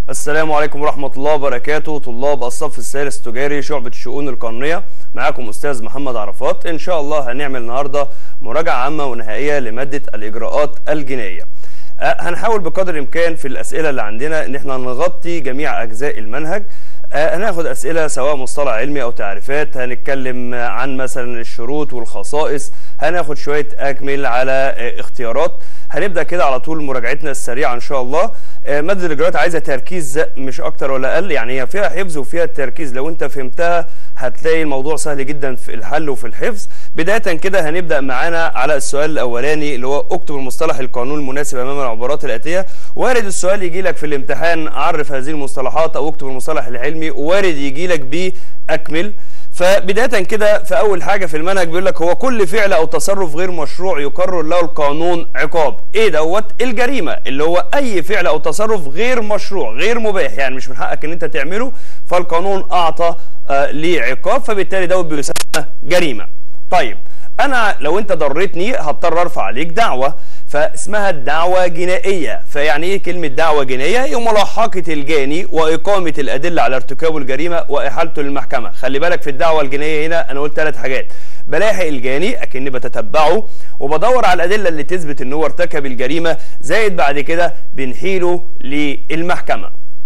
السلام عليكم ورحمة الله وبركاته طلاب الصف الثالث تجاري شعبة الشؤون القانونية معاكم أستاذ محمد عرفات إن شاء الله هنعمل النهاردة مراجعة عامة ونهائية لمادة الإجراءات الجنائية أه، هنحاول بقدر الإمكان في الأسئلة اللي عندنا إن احنا نغطي جميع أجزاء المنهج أه، هناخد أسئلة سواء مصطلح علمي أو تعريفات هنتكلم عن مثلا الشروط والخصائص هناخد شوية أكمل على أه، اختيارات هنبدا كده على طول مراجعتنا السريعه ان شاء الله آه، ماده الاجراءات عايزه تركيز مش اكتر ولا اقل يعني هي فيها حفظ وفيها تركيز لو انت فهمتها هتلاقي الموضوع سهل جدا في الحل وفي الحفظ بدايه كده هنبدا معانا على السؤال الاولاني اللي هو اكتب المصطلح القانوني المناسب امام العبارات الاتيه وارد السؤال يجي لك في الامتحان عرف هذه المصطلحات او اكتب المصطلح العلمي وارد يجي لك باكمل فبدايه كده في اول حاجه في المنهج بيقول لك هو كل فعل او تصرف غير مشروع يقرر له القانون عقاب ايه دوت الجريمه اللي هو اي فعل او تصرف غير مشروع غير مباح يعني مش من حقك ان انت تعمله فالقانون اعطى آه ليه عقاب فبالتالي دوت بيسمى جريمه طيب انا لو انت ضرتني هضطر ارفع عليك دعوه فاسمها الدعوة جنائية فيعني ايه كلمة دعوة جنائية هي ملاحقة الجاني وإقامة الأدلة على ارتكاب الجريمة وإحالته للمحكمة خلي بالك في الدعوة الجنائية هنا أنا قلت ثلاث حاجات بلاحق الجاني أكني بتتبعه وبدور على الأدلة اللي تثبت إن هو ارتكب الجريمة زائد بعد كده بنحيله للمحكمة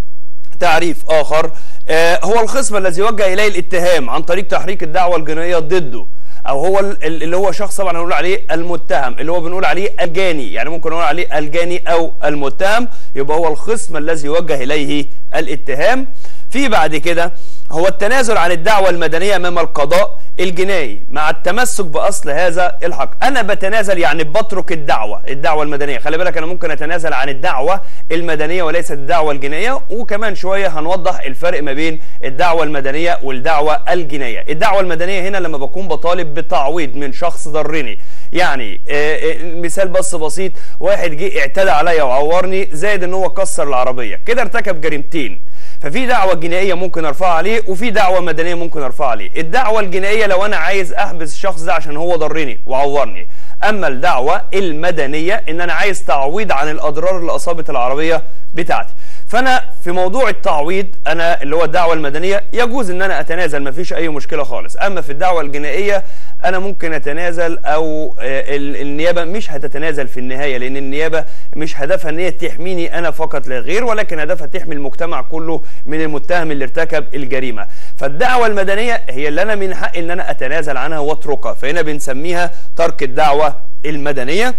تعريف آخر آه هو الخصم الذي وجه إليه الاتهام عن طريق تحريك الدعوة الجنائية ضده او هو اللي هو شخص طبعا هنقول عليه المتهم اللي هو بنقول عليه الجاني يعني ممكن نقول عليه الجاني او المتهم يبقى هو الخصم الذي يوجه اليه الاتهام في بعد كده هو التنازل عن الدعوة المدنية أمام القضاء الجنائي مع التمسك بأصل هذا الحق أنا بتنازل يعني بترك الدعوة الدعوة المدنية خلي بالك أنا ممكن أتنازل عن الدعوة المدنية وليست الدعوة الجنائية وكمان شوية هنوضح الفرق ما بين الدعوة المدنية والدعوة الجنائية الدعوة المدنية هنا لما بكون بطالب بتعويض من شخص ضرني يعني مثال بس بسيط واحد جه اعتدى عليا وعورني زائد ان هو كسر العربية كده ارتكب جريمتين ففي دعوة جنائية ممكن ارفعها عليه وفي دعوة مدنية ممكن ارفعها عليه الدعوة الجنائية لو انا عايز احبس الشخص ده عشان هو ضرني وعورني اما الدعوة المدنية ان انا عايز تعويض عن الاضرار اللي اصابت العربية بتاعتي فانا في موضوع التعويض انا اللي هو الدعوه المدنيه يجوز ان انا اتنازل ما فيش اي مشكله خالص اما في الدعوه الجنائيه انا ممكن اتنازل او النيابه مش هتتنازل في النهايه لان النيابه مش هدفها ان هي تحميني انا فقط لا غير ولكن هدفها تحمي المجتمع كله من المتهم اللي ارتكب الجريمه فالدعوه المدنيه هي اللي انا من حقي ان انا اتنازل عنها واتركها فهنا بنسميها ترك الدعوه المدنيه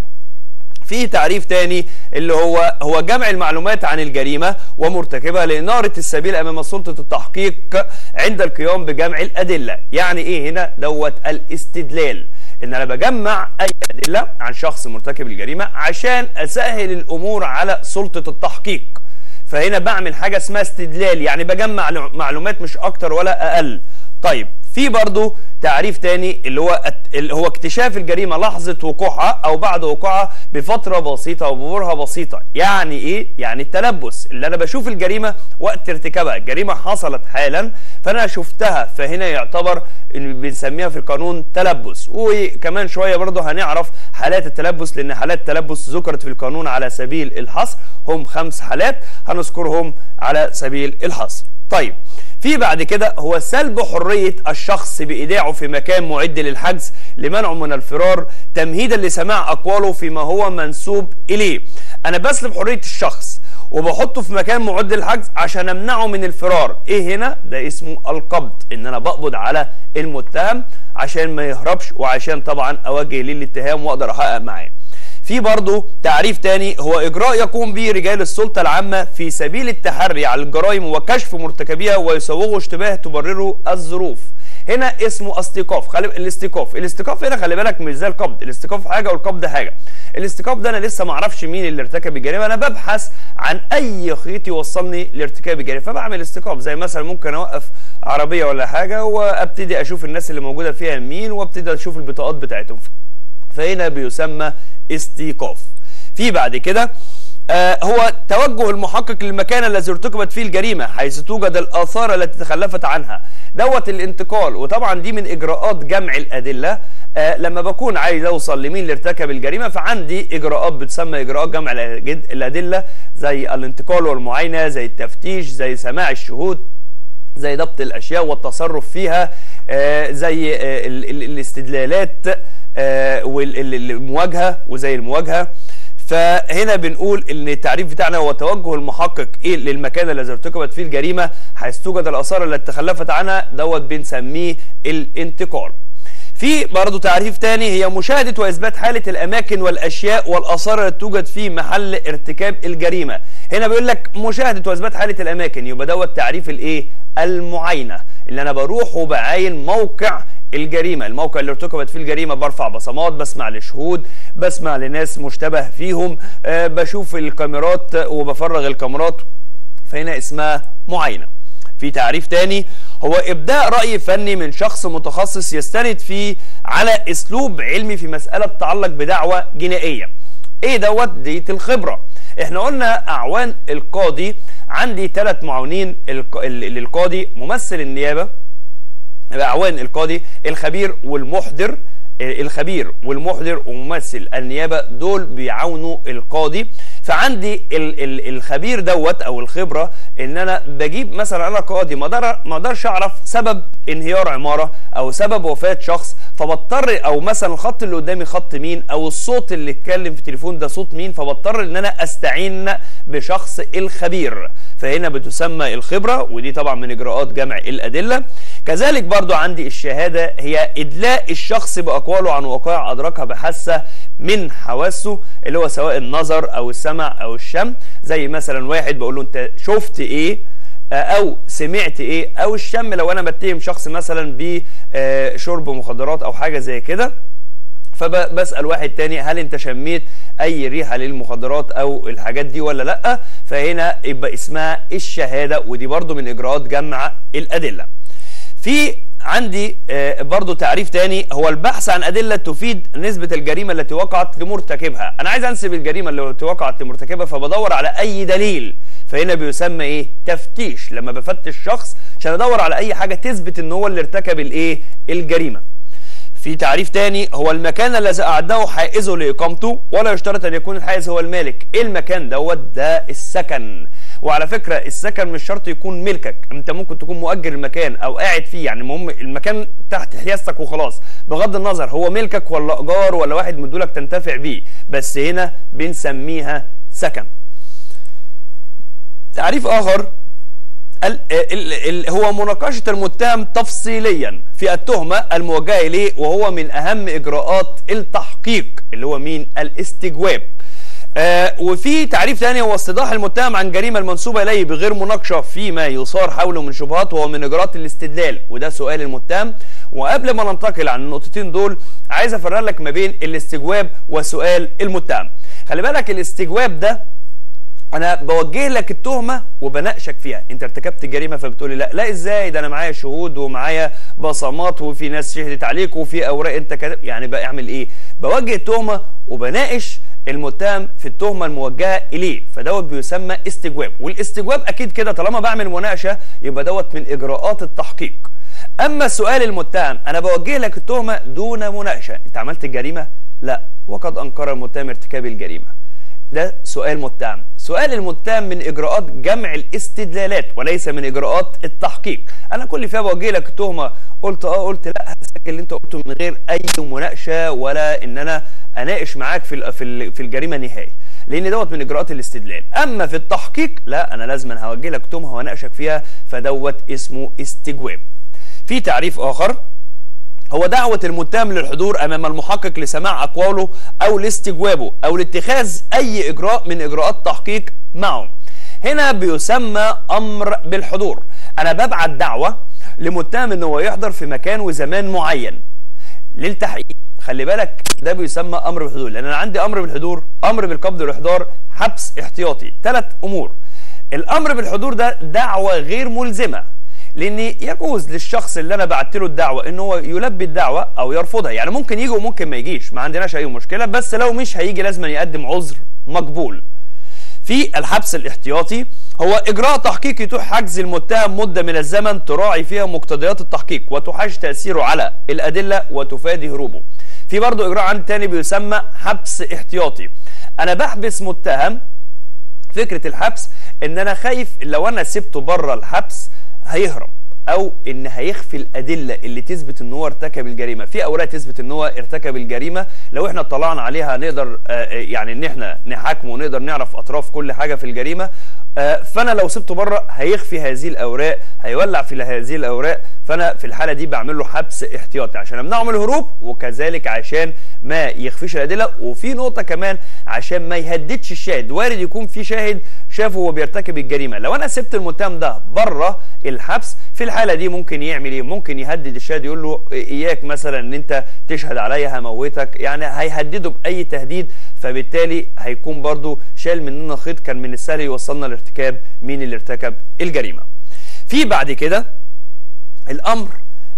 في تعريف تاني اللي هو هو جمع المعلومات عن الجريمة ومرتكبها لإنارة السبيل أمام سلطة التحقيق عند القيام بجمع الأدلة يعني إيه هنا دوت الاستدلال إن أنا بجمع أي أدلة عن شخص مرتكب الجريمة عشان أسهل الأمور على سلطة التحقيق فهنا بعمل حاجة اسمها استدلال يعني بجمع معلومات مش أكتر ولا أقل طيب في برضه تعريف تاني اللي هو اللي هو اكتشاف الجريمه لحظه وقوعها او بعد وقوعها بفتره بسيطه او بمرها بسيطه يعني ايه يعني التلبس اللي انا بشوف الجريمه وقت ارتكابها الجريمه حصلت حالا فانا شفتها فهنا يعتبر بنسميها في القانون تلبس وكمان شويه برضه هنعرف حالات التلبس لان حالات التلبس ذكرت في القانون على سبيل الحصر هم خمس حالات هنذكرهم على سبيل الحصر طيب في بعد كده هو سلب حرية الشخص بإيداعه في مكان معد للحجز لمنعه من الفرار تمهيدا لسماع أقواله فيما هو منسوب إليه أنا بسلب حرية الشخص وبحطه في مكان معد للحجز عشان امنعه من الفرار ايه هنا ده اسمه القبض ان انا بقبض على المتهم عشان ما يهربش وعشان طبعا اوجه ليه الاتهام واقدر احقق معاه في برضه تعريف تاني هو اجراء يقوم به رجال السلطه العامه في سبيل التحري على الجرائم وكشف مرتكبيها ويسوغوا اشتباه تبرره الظروف هنا اسمه استيقاف خلي الاستيقاف الاستيقاف هنا خلي بالك مش زي القبض الاستيقاف حاجه والقبض حاجه الاستيقاف ده انا لسه ما اعرفش مين اللي ارتكب الجريمه انا ببحث عن اي خيط يوصلني لارتكاب الجريمه فبعمل استيقاف زي مثلا ممكن اوقف عربيه ولا حاجه وابتدي اشوف الناس اللي موجوده فيها مين وابتدي اشوف البطاقات بتاعتهم فهنا بيسمى استيقاف في بعد كده آه هو توجه المحقق للمكان الذي ارتكبت فيه الجريمه حيث توجد الاثار التي تخلفت عنها دوت الانتقال وطبعا دي من اجراءات جمع الادله آه لما بكون عايز اوصل لمين اللي ارتكب الجريمه فعندي اجراءات بتسمى اجراءات جمع الادله زي الانتقال والمعاينه زي التفتيش زي سماع الشهود زي ضبط الاشياء والتصرف فيها آه زي آه ال ال الاستدلالات آه والمواجهه وزي المواجهه فهنا بنقول ان التعريف بتاعنا هو توجه المحقق ايه للمكان الذي ارتكبت فيه الجريمه حيث توجد الاثار التي تخلفت عنها دوت بنسميه الانتقال في برضه تعريف تاني هي مشاهدة وإثبات حالة الأماكن والأشياء والآثار التي توجد في محل ارتكاب الجريمة هنا بيقول لك مشاهدة وإثبات حالة الأماكن يبقى دوت تعريف الإيه المعاينة اللي أنا بروح وبعاين موقع الجريمة الموقع اللي ارتكبت فيه الجريمة برفع بصمات بسمع لشهود بسمع لناس مشتبه فيهم أه بشوف الكاميرات وبفرغ الكاميرات فهنا اسمها معاينة في تعريف تاني هو ابداء راي فني من شخص متخصص يستند فيه على اسلوب علمي في مساله تتعلق بدعوه جنائيه ايه دوت ديت الخبره احنا قلنا اعوان القاضي عندي ثلاث معاونين للقاضي ممثل النيابه اعوان القاضي الخبير والمحضر الخبير والمحضر وممثل النيابه دول بيعاونوا القاضي فعندي ال ال الخبير دوت او الخبره ان انا بجيب مثلا انا قاضي ما اقدرش اعرف سبب انهيار عماره او سبب وفاه شخص فبضطر او مثلا الخط اللي قدامي خط مين او الصوت اللي اتكلم في التليفون ده صوت مين فبضطر ان انا استعين بشخص الخبير فهنا بتسمى الخبره ودي طبعا من اجراءات جمع الادله كذلك برضو عندي الشهاده هي ادلاء الشخص باقواله عن وقائع ادركها بحاسه من حواسه اللي هو سواء النظر او السمع او الشم زي مثلا واحد بقول له انت شفت ايه او سمعت ايه او الشم لو انا بتهم شخص مثلا بشرب مخدرات او حاجه زي كده فبسال واحد تاني هل انت شميت اي ريحه للمخدرات او الحاجات دي ولا لا فهنا يبقى اسمها الشهاده ودي برضو من اجراءات جمع الادله في عندي برضو تعريف تاني هو البحث عن أدلة تفيد نسبة الجريمة التي وقعت لمرتكبها أنا عايز أنسب الجريمة التي وقعت لمرتكبها فبدور على أي دليل فهنا بيسمى إيه تفتيش لما بفتش شخص عشان أدور على أي حاجة تثبت إن هو اللي ارتكب الإيه الجريمة في تعريف تاني هو المكان الذي أعده حائزه لإقامته ولا يشترط أن يكون الحائز هو المالك إيه المكان دوت ده السكن وعلى فكره السكن مش شرط يكون ملكك انت ممكن تكون مؤجر المكان او قاعد فيه يعني المهم المكان تحت حيازتك وخلاص بغض النظر هو ملكك ولا ايجار ولا واحد مدولك تنتفع بيه بس هنا بنسميها سكن تعريف اخر ال ال ال هو مناقشه المتهم تفصيليا في التهمه الموجهه اليه وهو من اهم اجراءات التحقيق اللي هو مين الاستجواب آه وفي تعريف ثاني هو استيضاح المتهم عن جريمه المنسوبه اليه بغير مناقشه فيما يثار حوله من شبهات وهو من اجراءات الاستدلال وده سؤال المتهم وقبل ما ننتقل عن النقطتين دول عايز افرق لك ما بين الاستجواب وسؤال المتهم خلي بالك الاستجواب ده انا بوجه لك التهمه وبناقشك فيها انت ارتكبت جريمه فبتقول لي لا لا ازاي ده انا معايا شهود ومعايا بصمات وفي ناس شهدت عليك وفي اوراق انت كده يعني بعمل ايه بوجه التهمه وبناقش المتهم في التهمه الموجهه اليه فدوت بيسمى استجواب والاستجواب اكيد كده طالما بعمل مناقشه يبقى دوت من اجراءات التحقيق اما سؤال المتهم انا بوجه لك التهمه دون مناقشه انت عملت الجريمه لا وقد انكر المتهم ارتكاب الجريمه ده سؤال متهم سؤال المتهم من اجراءات جمع الاستدلالات وليس من اجراءات التحقيق انا كل فيها بوجه لك التهمه قلت اه قلت لا هسجل اللي انت قلته من غير اي مناقشه ولا ان انا اناقش معاك في في في الجريمه نهائي لان دوت من اجراءات الاستدلال اما في التحقيق لا انا لازم هوجه لك تهمه واناقشك فيها فدوت اسمه استجواب في تعريف اخر هو دعوة المتهم للحضور أمام المحقق لسماع أقواله أو لاستجوابه أو لاتخاذ أي إجراء من إجراءات تحقيق معه. هنا بيسمى أمر بالحضور. أنا ببعت دعوة لمتهم إن هو يحضر في مكان وزمان معين للتحقيق. خلي بالك ده بيسمى أمر بالحضور لأن أنا عندي أمر بالحضور، أمر بالقبض والإحضار، حبس احتياطي، ثلاث أمور. الأمر بالحضور ده دعوة غير ملزمة لان يجوز للشخص اللي انا بعت له الدعوه ان هو يلبي الدعوه او يرفضها يعني ممكن يجي وممكن ما يجيش ما عندناش اي مشكله بس لو مش هيجي لازم يقدم عذر مقبول في الحبس الاحتياطي هو إجراء تحقيقي يتيح حجز المتهم مدة من الزمن تراعي فيها مقتضيات التحقيق وتحاج تأثيره على الأدلة وتفادي هروبه في برضه إجراء عندي تاني بيسمى حبس احتياطي أنا بحبس متهم فكرة الحبس إن أنا خايف لو أنا سبته بره الحبس هيهرب او ان هيخفي الادله اللي تثبت ان هو ارتكب الجريمه في اوراق تثبت ان هو ارتكب الجريمه لو احنا اطلعنا عليها نقدر يعني ان احنا نحاكمه ونقدر نعرف اطراف كل حاجه في الجريمه فانا لو سبته بره هيخفي هذه الاوراق هيولع في هذه الاوراق فانا في الحاله دي بعمل له حبس احتياطي عشان امنعه من الهروب وكذلك عشان ما يخفيش الادله وفي نقطه كمان عشان ما يهددش الشاهد وارد يكون في شاهد شافه وهو بيرتكب الجريمه لو انا سبت المتهم ده بره الحبس في الحاله دي ممكن يعمل ايه ممكن يهدد الشاهد يقول له اياك مثلا ان انت تشهد عليا هموتك يعني هيهدده باي تهديد فبالتالي هيكون برضو شال مننا خيط كان من السهل يوصلنا لارتكاب مين اللي ارتكب الجريمه في بعد كده الامر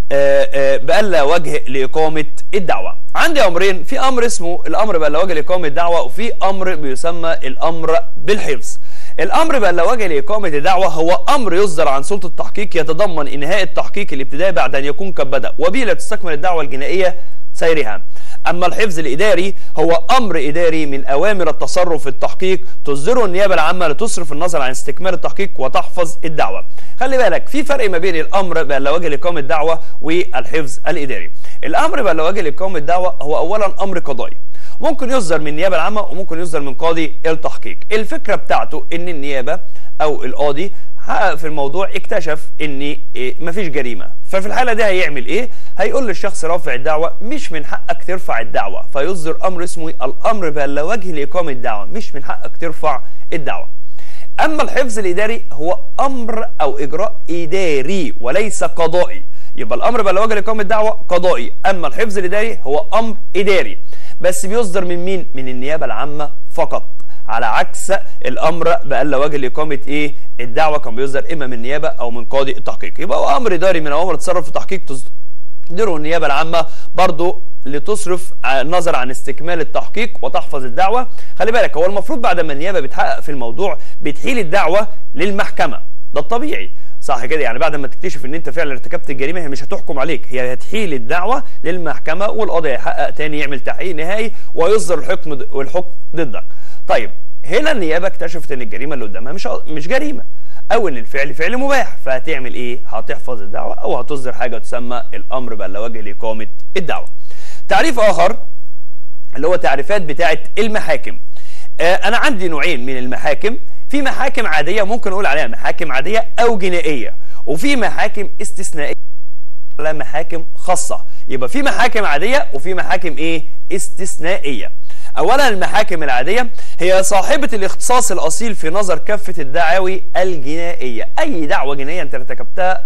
بألا وجه لإقامة الدعوة عندي أمرين في أمر اسمه الأمر بألا وجه لإقامة الدعوة وفي أمر بيسمى الأمر بالحفظ الأمر بألا وجه لإقامة الدعوة هو أمر يصدر عن سلطة التحقيق يتضمن إنهاء التحقيق الابتدائي بعد أن يكون قد بدأ وبه لا تستكمل الدعوة الجنائية سيرها أما الحفظ الإداري هو أمر إداري من أوامر التصرف في التحقيق تصدره النيابة العامة لتصرف النظر عن استكمال التحقيق وتحفظ الدعوة خلي بالك في فرق ما بين الأمر بألا وجه لإقامة الدعوة والحفظ الإداري الأمر بألا وجه لإقامة الدعوة هو أولا أمر قضائي ممكن يصدر من النيابة العامة وممكن يصدر من قاضي التحقيق الفكرة بتاعته ان النيابة او القاضي حقق في الموضوع اكتشف ان إيه مفيش جريمة ففي الحالة دي هيعمل ايه هيقول للشخص رافع الدعوة مش من حقك ترفع الدعوة فيصدر امر اسمه الامر بألا وجه لإقامة الدعوة مش من حقك ترفع الدعوة اما الحفظ الاداري هو امر او اجراء اداري وليس قضائي يبقى الامر بألا وجه لإقامة الدعوة قضائي اما الحفظ الاداري هو امر اداري بس بيصدر من مين من النيابه العامه فقط على عكس الامر بألا وجه لاقامه ايه الدعوه كان بيصدر اما من النيابه او من قاضي التحقيق يبقى هو امر اداري من اوامر التصرف في التحقيق تصدره النيابه العامه برضو لتصرف النظر عن استكمال التحقيق وتحفظ الدعوه خلي بالك هو المفروض بعد ما النيابه بتحقق في الموضوع بتحيل الدعوه للمحكمه ده الطبيعي صح كده يعني بعد ما تكتشف ان انت فعلا ارتكبت الجريمه هي مش هتحكم عليك هي هتحيل الدعوه للمحكمه والقاضي هيحقق تاني يعمل تحقيق نهائي ويصدر الحكم والحكم ضدك طيب هنا النيابه اكتشفت ان الجريمه اللي قدامها مش مش جريمه او ان الفعل فعل مباح فهتعمل ايه هتحفظ الدعوه او هتصدر حاجه تسمى الامر بألا وجه لاقامه الدعوه تعريف اخر اللي هو تعريفات بتاعه المحاكم آه انا عندي نوعين من المحاكم في محاكم عاديه ممكن اقول عليها محاكم عاديه او جنائيه وفي محاكم استثنائيه على محاكم خاصه يبقى في محاكم عاديه وفي محاكم ايه استثنائيه اولا المحاكم العاديه هي صاحبه الاختصاص الاصيل في نظر كافه الدعاوي الجنائيه اي دعوه جنائيه انت ارتكبتها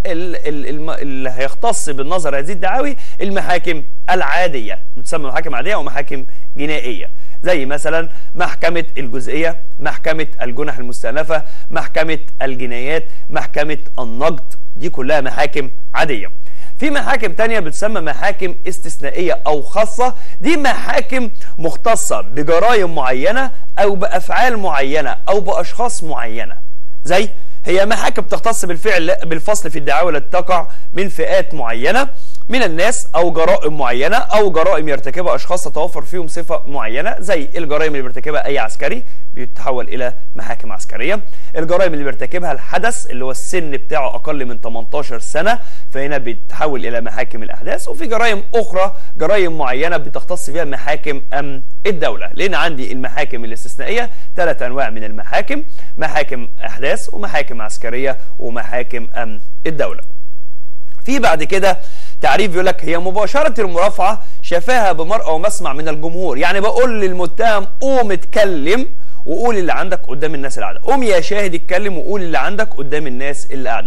اللي هيختص بالنظر هذه الدعاوي المحاكم العاديه بتسمى محاكم عاديه ومحاكم جنائيه زي مثلا محكمة الجزئية محكمة الجنح المستأنفة محكمة الجنايات محكمة النقد دي كلها محاكم عادية في محاكم تانية بتسمى محاكم استثنائية أو خاصة دي محاكم مختصة بجرائم معينة أو بأفعال معينة أو بأشخاص معينة زي هي محاكم تختص بالفعل بالفصل في الدعاوى التي تقع من فئات معينة من الناس او جرائم معينه او جرائم يرتكبها اشخاص تتوفر فيهم صفه معينه زي الجرائم اللي بيرتكبها اي عسكري بيتحول الى محاكم عسكريه الجرائم اللي بيرتكبها الحدث اللي هو السن بتاعه اقل من 18 سنه فهنا بيتحول الى محاكم الاحداث وفي جرائم اخرى جرائم معينه بتختص بها محاكم امن الدوله لان عندي المحاكم الاستثنائيه ثلاث انواع من المحاكم محاكم احداث ومحاكم عسكريه ومحاكم امن الدوله في بعد كده تعريف بيقول لك هي مباشرة المرافعة شافاها بمرأة ومسمع من الجمهور يعني بقول للمتهم قوم اتكلم وقول اللي عندك قدام الناس اللي قاعدة قوم يا شاهد اتكلم وقول اللي عندك قدام الناس اللي قاعدة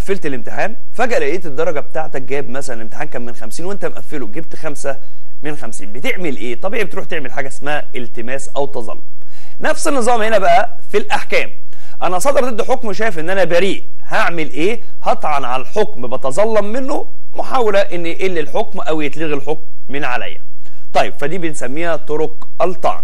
قفلت الامتحان فجاه لقيت الدرجه بتاعتك جاب مثلا الامتحان كان من 50 وانت مقفله جبت خمسة من 50 بتعمل ايه طبيعي بتروح تعمل حاجه اسمها التماس او تظلم نفس النظام هنا بقى في الاحكام انا صدر ضد حكم شايف ان انا بريء هعمل ايه هطعن على الحكم بتظلم منه محاوله ان يقل الحكم او يتلغي الحكم من عليا طيب فدي بنسميها طرق الطعن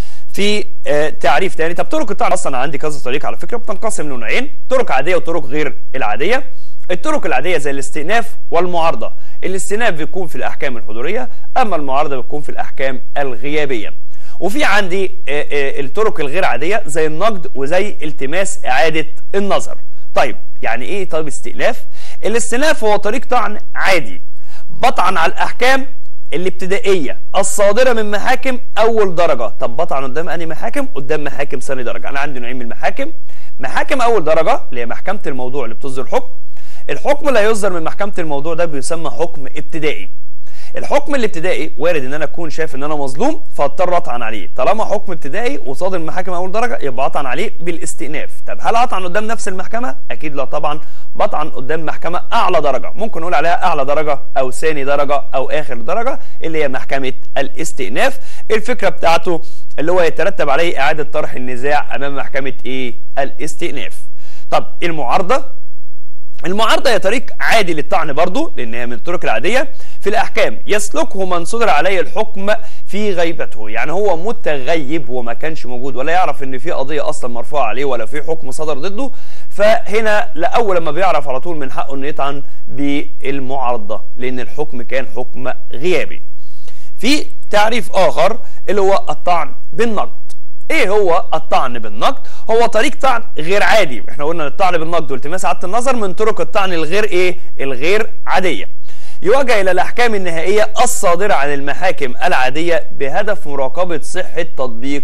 في آه تعريف تاني طب طرق الطعن اصلا عندي كذا طريقه على فكره بتنقسم لنوعين طرق عاديه وطرق غير العاديه الطرق العاديه زي الاستئناف والمعارضه الاستئناف بيكون في الاحكام الحضوريه اما المعارضه بتكون في الاحكام الغيابيه وفي عندي آه آه الطرق الغير عاديه زي النقد وزي التماس اعاده النظر طيب يعني ايه طيب استئناف الاستئناف هو طريق طعن عادي بطعن على الاحكام الابتدائيه الصادره من محاكم اول درجه طب بطعن قدام انهي محاكم قدام محاكم ثاني درجه انا عندي نوعين من المحاكم محاكم اول درجه اللي هي محكمه الموضوع اللي بتصدر حكم الحكم اللي هيصدر من محكمه الموضوع ده بيسمى حكم ابتدائي الحكم الابتدائي وارد ان انا اكون شايف ان انا مظلوم فاضطر اطعن عليه طالما حكم ابتدائي وصادر من محاكم اول درجه يبقى اطعن عليه بالاستئناف طب هل اطعن قدام نفس المحكمه اكيد لا طبعا بطعن قدام محكمه اعلى درجه ممكن نقول عليها اعلى درجه او ثاني درجه او اخر درجه اللي هي محكمه الاستئناف الفكره بتاعته اللي هو يترتب عليه اعاده طرح النزاع امام محكمه ايه الاستئناف طب المعارضه المعارضة هي طريق عادي للطعن برضه لأن هي من الطرق العادية في الأحكام يسلكه من صدر عليه الحكم في غيبته يعني هو متغيب وما كانش موجود ولا يعرف إن في قضية أصلا مرفوعة عليه ولا في حكم صدر ضده فهنا لأول لما بيعرف على طول من حقه إنه يطعن بالمعارضة لأن الحكم كان حكم غيابي. في تعريف آخر اللي هو الطعن بالنقد. ايه هو الطعن بالنقد هو طريق طعن غير عادي احنا قلنا الطعن بالنقد والتماس عاده النظر من طرق الطعن الغير ايه الغير عاديه يوجه الى الاحكام النهائيه الصادره عن المحاكم العاديه بهدف مراقبه صحه تطبيق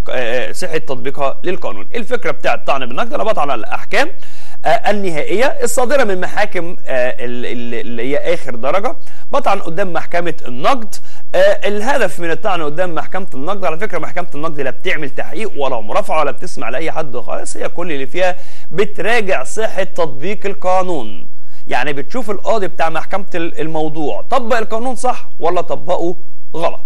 صحه تطبيقها للقانون الفكره بتاعه الطعن بالنقد انا بطعن على الاحكام النهائيه الصادره من محاكم اللي هي اخر درجه بطعن قدام محكمه النقد آه الهدف من الطعن قدام محكمه النقد على فكره محكمه النقد لا بتعمل تحقيق ولا مرافعه ولا بتسمع لاي حد خالص هي كل اللي فيها بتراجع صحه تطبيق القانون يعني بتشوف القاضي بتاع محكمه الموضوع طبق القانون صح ولا طبقه غلط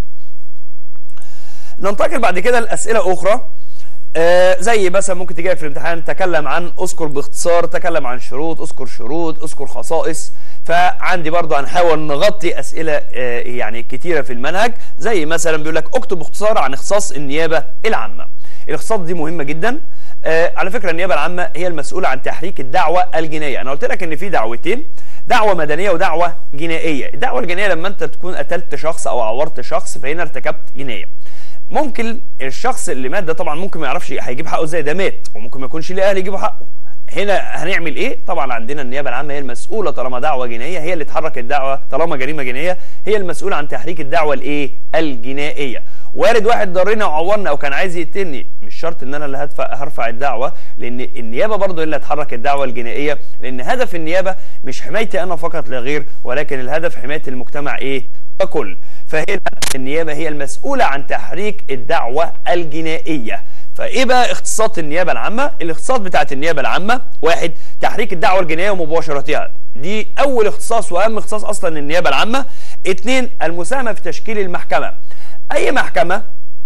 ننتقل بعد كده لاسئله اخرى آه زي مثلا ممكن تجي في الامتحان تكلم عن اذكر باختصار تكلم عن شروط اذكر شروط اذكر خصائص فعندي برضو هنحاول نغطي اسئله آه يعني كتيره في المنهج زي مثلا بيقول لك اكتب باختصار عن اختصاص النيابه العامه الاختصاص دي مهمه جدا آه على فكره النيابه العامه هي المسؤوله عن تحريك الدعوه الجنائيه انا قلت لك ان في دعوتين دعوه مدنيه ودعوه جنائيه الدعوه الجنائيه لما انت تكون قتلت شخص او عورت شخص فهنا ارتكبت جنايه ممكن الشخص اللي مات ده طبعا ممكن ما يعرفش هيجيب حقه ازاي ده مات وممكن ما يكونش ليه اهل يجيبوا حقه هنا هنعمل ايه طبعا عندنا النيابه العامه هي المسؤوله طالما دعوه جنائيه هي اللي تحرك الدعوه طالما جريمه جنائيه هي المسؤوله عن تحريك الدعوه الايه الجنائيه وارد واحد ضرنا وعورنا او كان عايز يقتلني مش شرط ان انا اللي هدفع هرفع الدعوه لان النيابه برضه اللي هتحرك الدعوه الجنائيه لان هدف النيابه مش حمايتي انا فقط لا غير ولكن الهدف حمايه المجتمع ايه ككل فهنا النيابه هي المسؤوله عن تحريك الدعوه الجنائيه فايه بقى اختصاصات النيابه العامه الاختصاص بتاعت النيابه العامه واحد تحريك الدعوه الجنائيه ومباشرتها دي اول اختصاص واهم اختصاص اصلا النيابه العامه اتنين المساهمه في تشكيل المحكمه اي محكمه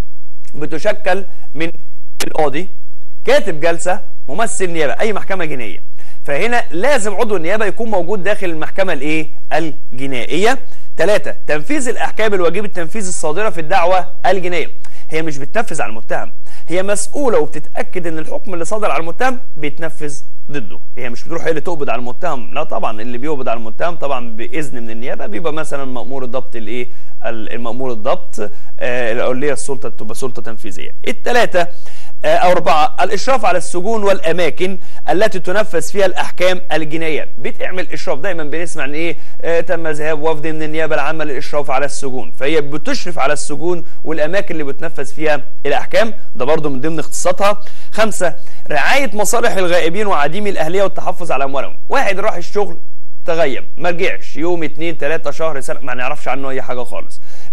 بتشكل من القاضي كاتب جلسه ممثل نيابه اي محكمه جنائيه فهنا لازم عضو النيابه يكون موجود داخل المحكمه الايه الجنائيه ثلاثة تنفيذ الأحكام الواجب التنفيذ الصادرة في الدعوة الجنائية هي مش بتنفذ على المتهم هي مسؤولة وبتتأكد إن الحكم اللي صدر على المتهم بيتنفذ ضده هي مش بتروح هي اللي تقبض على المتهم لا طبعا اللي بيقبض على المتهم طبعا بإذن من النيابة بيبقى مثلا مأمور الضبط الإيه المأمور الضبط آه اللي هي السلطة تبقى سلطة تنفيذية الثلاثة أو أربعة الإشراف على السجون والأماكن التي تنفذ فيها الأحكام الجنائية بتعمل إشراف دايما بنسمع إن إيه آه تم ذهاب وفد من النيابة العامة للإشراف على السجون فهي بتشرف على السجون والأماكن اللي بتنفذ فيها الأحكام ده برضو من ضمن اختصاصاتها خمسة رعاية مصالح الغائبين وعديمي الأهلية والتحفظ على أموالهم واحد راح الشغل تغيب ما رجعش يوم اتنين تلاتة شهر سنة ما نعرفش عنه أي حاجة خالص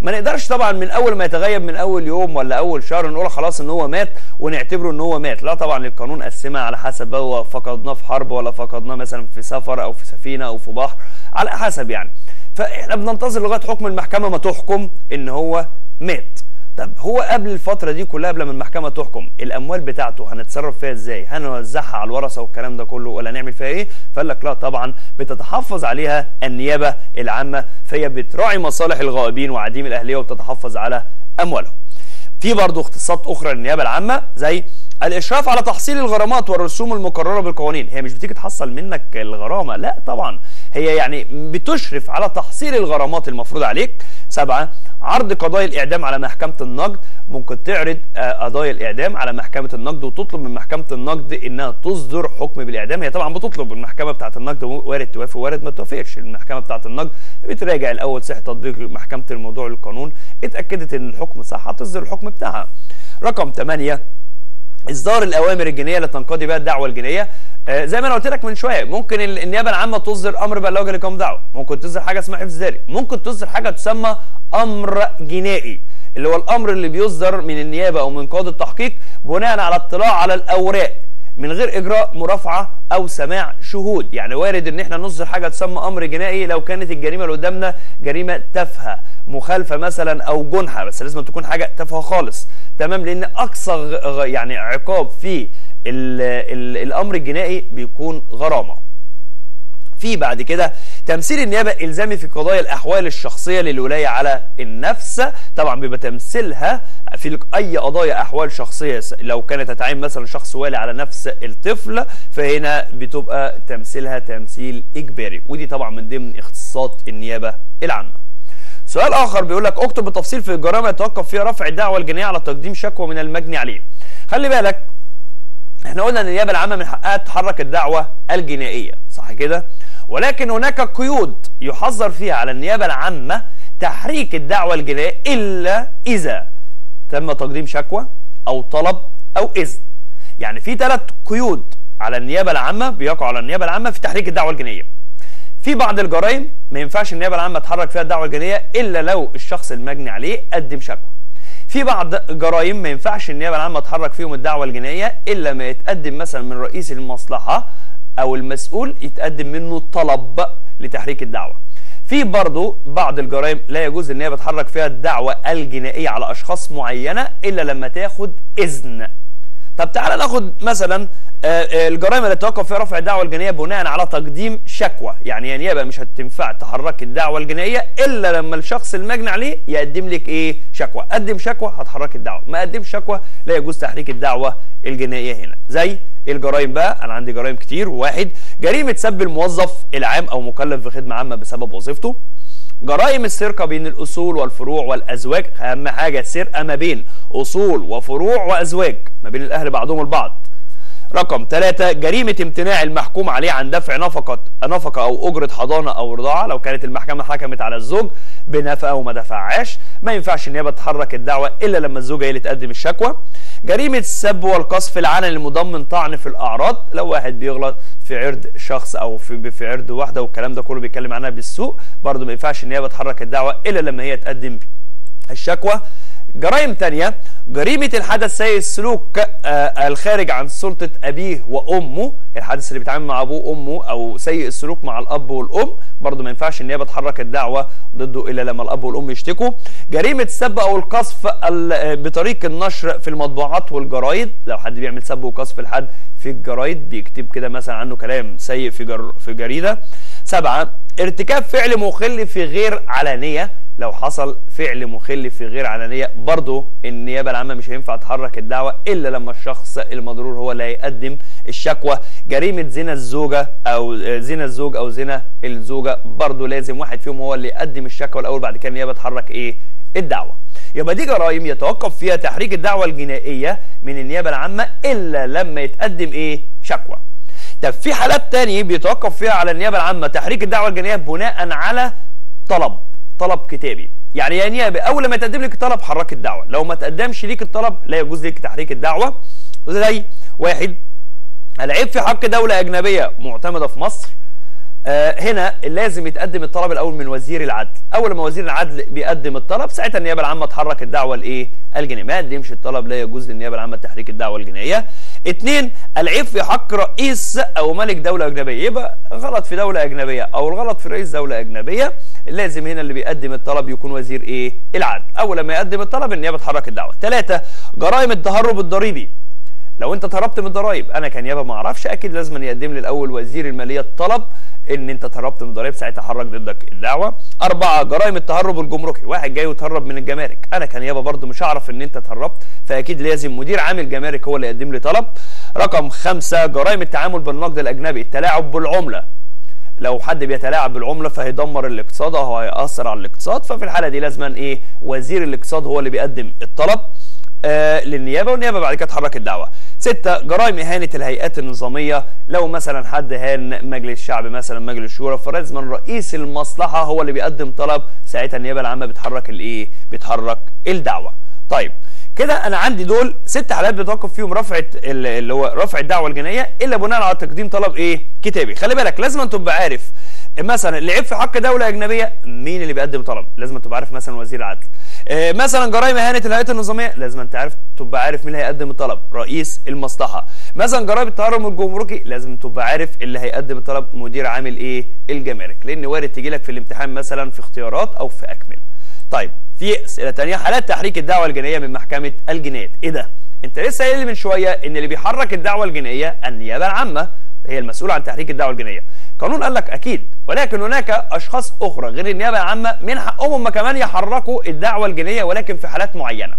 ما نقدرش طبعا من اول ما يتغيب من اول يوم ولا اول شهر نقول خلاص ان هو مات ونعتبره ان هو مات لا طبعا القانون قسمها على حسب هو فقدناه في حرب ولا فقدناه مثلا في سفر او في سفينه او في بحر على حسب يعني فاحنا بننتظر لغايه حكم المحكمه ما تحكم ان هو مات طب هو قبل الفترة دي كلها قبل ما المحكمة تحكم الأموال بتاعته هنتصرف فيها إزاي؟ هنوزعها على الورثة والكلام ده كله ولا نعمل فيها إيه؟ فقال لك لا طبعا بتتحفظ عليها النيابة العامة فهي بتراعي مصالح الغائبين وعديم الأهلية وبتتحفظ على أموالهم. في برضه اختصاصات أخرى للنيابة العامة زي الاشراف على تحصيل الغرامات والرسوم المقرره بالقوانين هي مش بتيجي تحصل منك الغرامه لا طبعا هي يعني بتشرف على تحصيل الغرامات المفروض عليك سبعة عرض قضايا الإعدام على محكمة النقد ممكن تعرض قضايا الإعدام على محكمة النقد وتطلب من محكمة النقد إنها تصدر حكم بالإعدام هي طبعا بتطلب المحكمة بتاعة النقد وارد توافق وارد ما توافقش المحكمة بتاعة النقد بتراجع الأول صحة تطبيق محكمة الموضوع للقانون اتأكدت إن الحكم صح هتصدر الحكم بتاعها رقم 8 اصدار الاوامر الجنائيه اللي تنقضي بها الدعوه الجنائيه آه زي ما انا قلت لك من شويه ممكن النيابه العامه تصدر امر بلاغ لقام دعوه ممكن تصدر حاجه اسمها حفظ ذلك ممكن تصدر حاجه تسمى امر جنائي اللي هو الامر اللي بيصدر من النيابه او من قاضي التحقيق بناء على اطلاع على الاوراق من غير اجراء مرافعه او سماع شهود يعني وارد ان احنا نصدر حاجه تسمى امر جنائي لو كانت الجريمه اللي قدامنا جريمه تافهه مخالفه مثلا او جنحه بس لازم تكون حاجه تافهه خالص تمام لان اقصى يعني عقاب في ال ال الامر الجنائي بيكون غرامه في بعد كده تمثيل النيابه الزامي في قضايا الاحوال الشخصيه للولايه على النفس طبعا بيبقى تمثيلها في اي قضايا احوال شخصيه لو كانت هتعين مثلا شخص والي على نفس الطفل فهنا بتبقى تمثيلها تمثيل اجباري ودي طبعا من ضمن اختصاصات النيابه العامه سؤال اخر بيقول لك اكتب بالتفصيل في الجرائم يتوقف فيها رفع الدعوه الجنائيه على تقديم شكوى من المجني عليه خلي بالك احنا قلنا ان النيابه العامه من حقها تحرك الدعوه الجنائيه صح كده ولكن هناك قيود يحظر فيها على النيابه العامه تحريك الدعوه الجنائيه الا اذا تم تقديم شكوى او طلب او اذن يعني في ثلاث قيود على النيابه العامه بيقعوا على النيابه العامه في تحريك الدعوه الجنائيه في بعض الجرائم ما ينفعش النيابه العامه تحرك فيها الدعوه الجنائيه الا لو الشخص المجني عليه قدم شكوى في بعض جرائم ما ينفعش النيابه العامه تحرك فيهم الدعوه الجنائيه الا ما يتقدم مثلا من رئيس المصلحه او المسؤول يتقدم منه طلب لتحريك الدعوه في برضه بعض الجرائم لا يجوز النيابه تحرك فيها الدعوه الجنائيه على اشخاص معينه الا لما تاخد اذن طب تعالى ناخد مثلا الجرائم اللي توقف فيها رفع الدعوه الجنائيه بناء على تقديم شكوى يعني يا نيابه مش هتنفع تحرك الدعوه الجنائيه الا لما الشخص المجني عليه يقدم لك ايه شكوى قدم شكوى هتحرك الدعوه ما قدمش شكوى لا يجوز تحريك الدعوه الجنائيه هنا زي الجرائم بقى انا عندي جرائم كتير واحد جريمه سب الموظف العام او مكلف بخدمه عامه بسبب وظيفته جرائم السرقة بين الأصول والفروع والأزواج أهم حاجة سرقة ما بين أصول وفروع وأزواج ما بين الأهل بعضهم البعض رقم ثلاثة جريمة امتناع المحكوم عليه عن دفع نفقة نفقة أو أجرة حضانة أو رضاعة لو كانت المحكمة حكمت على الزوج بنفقة وما دفعهاش ما ينفعش النيابة تحرك الدعوة إلا لما الزوجة هي اللي تقدم الشكوى جريمة السب والقذف العلني المضمن طعن في الأعراض لو واحد بيغلط في عرض شخص أو في في عرض واحدة والكلام ده كله بيتكلم عنها بالسوء برضه ما ينفعش النيابة تحرك الدعوة إلا لما هي تقدم الشكوى جرائم تانية جريمة الحدث سيء السلوك آه الخارج عن سلطة أبيه وأمه الحدث اللي بيتعامل مع أبوه وأمه أو سيء السلوك مع الأب والأم برضه ما ينفعش النيابة تحرك الدعوة ضده إلا لما الأب والأم يشتكوا جريمة السب أو القذف بطريق النشر في المطبوعات والجرايد لو حد بيعمل سب وقذف لحد في الجرايد بيكتب كده مثلا عنه كلام سيء في جر في جريدة سبعة ارتكاب فعل مخل في غير علانية لو حصل فعل مخل في غير علانيه برضه النيابه العامه مش هينفع تحرك الدعوه الا لما الشخص المضرور هو اللي هيقدم الشكوى جريمه زنا الزوجه او زنا الزوج او زنا الزوجه برضه لازم واحد فيهم هو اللي يقدم الشكوى الاول بعد كده النيابه تحرك ايه الدعوه يبقى دي جرائم يتوقف فيها تحريك الدعوه الجنائيه من النيابه العامه الا لما يتقدم ايه شكوى طب في حالات تانية بيتوقف فيها على النيابه العامه تحريك الدعوه الجنائيه بناء على طلب طلب كتابي يعني يا نيابه اول ما يتقدم لك الطلب حرك الدعوه لو ما تقدمش ليك الطلب لا يجوز لك تحريك الدعوه زي واحد العيب في حق دوله اجنبيه معتمده في مصر آه هنا لازم يتقدم الطلب الاول من وزير العدل اول ما وزير العدل بيقدم الطلب ساعتها النيابه العامه تحرك الدعوه الايه الجنائيه ما يقدمش الطلب لا يجوز للنيابه العامه تحريك الدعوه الجنائيه اثنين العيب في حق رئيس او ملك دوله اجنبيه يبقى غلط في دوله اجنبيه او الغلط في رئيس دوله اجنبيه لازم هنا اللي بيقدم الطلب يكون وزير ايه العدل اول ما يقدم الطلب النيابه تحرك الدعوه ثلاثه جرائم التهرب الضريبي لو انت تهربت من الضرايب انا كنيابه ما اعرفش اكيد لازم يقدم لي الاول وزير الماليه الطلب ان انت تهربت من الضرايب ساعتها حرك ضدك الدعوه اربعه جرائم التهرب الجمركي واحد جاي وتهرب من الجمارك انا كنيابه برضو مش هعرف ان انت تهربت فاكيد لازم مدير عامل جمارك هو اللي يقدم لي طلب رقم خمسة جرائم التعامل بالنقد الاجنبي التلاعب بالعمله لو حد بيتلاعب بالعمله فهيدمر الاقتصاد او هيأثر على الاقتصاد ففي الحاله دي لازما ايه وزير الاقتصاد هو اللي بيقدم الطلب آه للنيابه والنيابه بعد كده تحرك الدعوه. ستة جرائم إهانة الهيئات النظامية لو مثلا حد هان مجلس الشعب مثلا مجلس الشورى فلازم رئيس المصلحة هو اللي بيقدم طلب ساعتها النيابة العامة بتحرك الإيه؟ بتحرك الدعوة. طيب كده انا عندي دول ست حالات بتوقف فيهم رفع اللي هو رفع الدعوه الجنائيه الا بناء على تقديم طلب ايه كتابي خلي بالك لازم تبقى عارف مثلا اللي عيب في حق دوله اجنبيه مين اللي بيقدم طلب لازم تبقى عارف مثلا وزير العدل آه مثلا جرائم اهانه الهيئات النظاميه لازم انت عارف تبقى عارف مين اللي هيقدم الطلب رئيس المصلحه مثلا جرائم التهرب الجمركي لازم تبقى عارف اللي هيقدم الطلب مدير عامل ايه الجمارك لان وارد تجي لك في الامتحان مثلا في اختيارات او في اكمل طيب في اسئله ثانيه حالات تحريك الدعوه الجنائيه من محكمه الجنايات ايه ده انت لسه قايل من شويه ان اللي بيحرك الدعوه الجنائيه النيابه العامه هي المسؤوله عن تحريك الدعوه الجنائيه قانون قال لك اكيد ولكن هناك اشخاص اخرى غير النيابه العامه من حقهم هم كمان يحركوا الدعوه الجنائيه ولكن في حالات معينه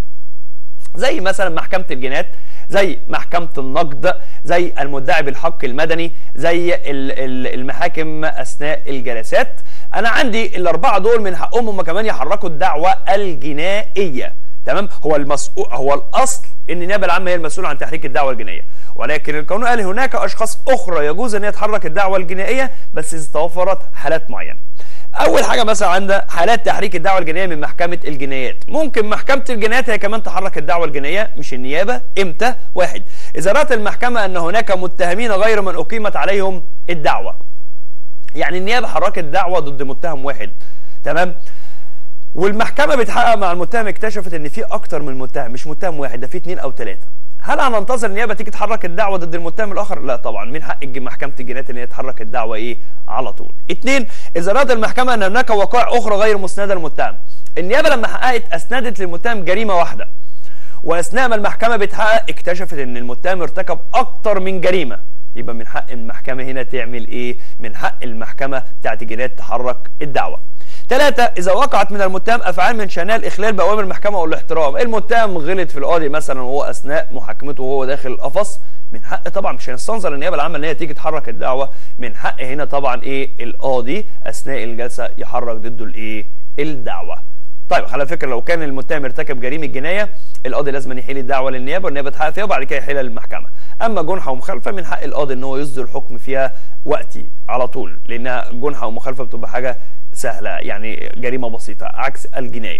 زي مثلا محكمه الجنايات زي محكمة النقد زي المدعي بالحق المدني زي المحاكم أثناء الجلسات أنا عندي الأربعة دول من حقهم هم كمان يحركوا الدعوة الجنائية تمام هو المسؤول هو الأصل إن النيابة العامة هي المسؤولة عن تحريك الدعوة الجنائية ولكن القانون قال هناك أشخاص أخرى يجوز أن هي تحرك الدعوة الجنائية بس إذا توفرت حالات معينة اول حاجه مثلا عندنا حالات تحريك الدعوه الجنائيه من محكمه الجنايات ممكن محكمه الجنايات هي كمان تحرك الدعوه الجنائيه مش النيابه امتى واحد اذا رات المحكمه ان هناك متهمين غير من اقيمت عليهم الدعوه يعني النيابه حركت دعوه ضد متهم واحد تمام والمحكمه بتحقق مع المتهم اكتشفت ان في اكتر من متهم مش متهم واحد ده في اثنين او ثلاثه هل هننتظر النيابه تيجي تحرك الدعوه ضد المتهم الاخر؟ لا طبعا من حق محكمه الجنايات ان هي تحرك الدعوه ايه؟ على طول. اثنين اذا اراد المحكمه ان هناك وقائع اخرى غير مسنده للمتهم. النيابه لما حققت اسندت للمتهم جريمه واحده. واثناء ما المحكمه بتحقق اكتشفت ان المتهم ارتكب اكتر من جريمه. يبقى من حق المحكمه هنا تعمل ايه؟ من حق المحكمه بتاعت الجنايات تحرك الدعوه. ثلاثة إذا وقعت من المتهم أفعال من شأنها الإخلال بأوامر المحكمة أو الاحترام، المتهم غلط في القاضي مثلا وهو أثناء محاكمته وهو داخل القفص، من حق طبعا مش هنستنظر النيابة العامة إن هي تيجي تحرك الدعوة، من حق هنا طبعا إيه القاضي أثناء الجلسة يحرك ضده الإيه؟ الدعوة. طيب على فكرة لو كان المتهم ارتكب جريمة جناية القاضي لازم يحيل الدعوة للنيابة والنيابة تحقق فيها وبعد كده يحيلها للمحكمة. أما جنحة ومخالفة من حق القاضي إن هو يصدر الحكم فيها وقتي على طول لأنها جنحة ومخالفة بتبقى حاجة سهله يعني جريمه بسيطه عكس الجنايه.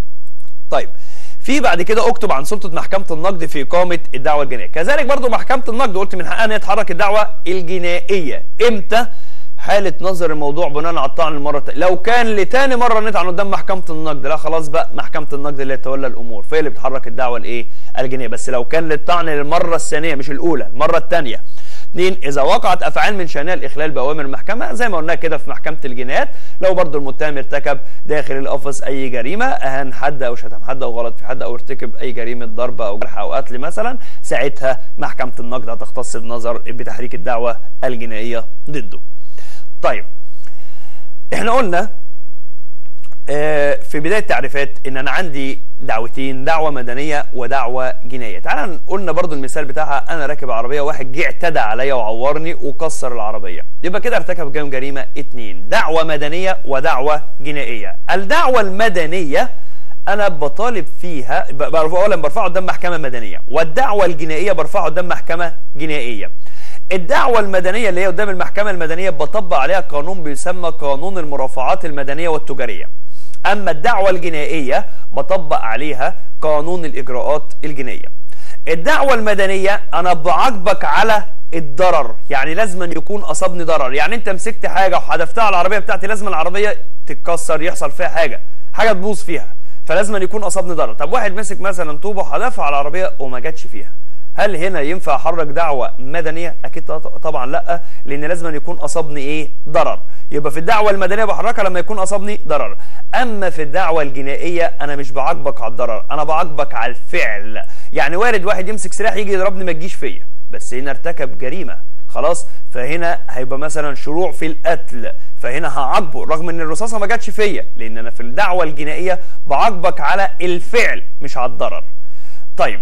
طيب في بعد كده اكتب عن سلطه محكمه النقد في اقامه الدعوه الجنائيه، كذلك برضو محكمه النقد قلت من حقها ان هي تحرك الدعوه الجنائيه، امتى؟ حاله نظر الموضوع بناء على الطعن المره التانية. لو كان لتاني مره نطعن قدام محكمه النقد لا خلاص بقى محكمه النقد اللي تتولى الامور فهي اللي بتحرك الدعوه الايه؟ الجنائيه، بس لو كان للطعن للمره الثانيه مش الاولى، المره الثانيه. اثنين اذا وقعت افعال من شانها الاخلال باوامر المحكمه زي ما قلنا كده في محكمه الجنايات لو برضو المتهم ارتكب داخل القفص اي جريمه اهان حد او شتم حد او غلط في حد او ارتكب اي جريمه ضرب او جرح او قتل مثلا ساعتها محكمه النقد هتختص بنظر بتحريك الدعوه الجنائيه ضده. طيب احنا قلنا في بدايه التعريفات ان انا عندي دعوتين دعوه مدنيه ودعوه جنائيه تعال قلنا برضو المثال بتاعها انا راكب عربيه واحد جه اعتدى عليا وعورني وكسر العربيه يبقى كده ارتكب كام جريمه اتنين دعوه مدنيه ودعوه جنائيه الدعوه المدنيه انا بطالب فيها اولا برفعه قدام محكمه مدنيه والدعوه الجنائيه برفعه قدام محكمه جنائيه الدعوة المدنية اللي هي قدام المحكمة المدنية بطبق عليها قانون بيسمى قانون المرافعات المدنية والتجارية أما الدعوة الجنائية بطبق عليها قانون الإجراءات الجنائية الدعوة المدنية انا بعاقبك على الضرر يعني لازم أن يكون اصابني ضرر يعني انت مسكت حاجة وحدفتها على العربية بتاعتي لازم العربية تتكسر يحصل فيها حاجة حاجة تبوظ فيها فلازم أن يكون اصابني ضرر طب واحد مسك مثلا طوبة وحدفها على العربية وما جاتش فيها هل هنا ينفع احرك دعوة مدنية اكيد طبعا لا لان لازم أن يكون اصابني ايه ضرر يبقى في الدعوة المدنية بحركها لما يكون اصابني ضرر اما في الدعوة الجنائية انا مش بعاقبك على الضرر انا بعاقبك على الفعل يعني وارد واحد يمسك سلاح يجي يضربني ما تجيش فيا بس هنا ارتكب جريمة خلاص فهنا هيبقى مثلا شروع في القتل فهنا هعاقبه رغم ان الرصاصه ما جاتش فيا لان انا في الدعوه الجنائيه بعاقبك على الفعل مش على الضرر طيب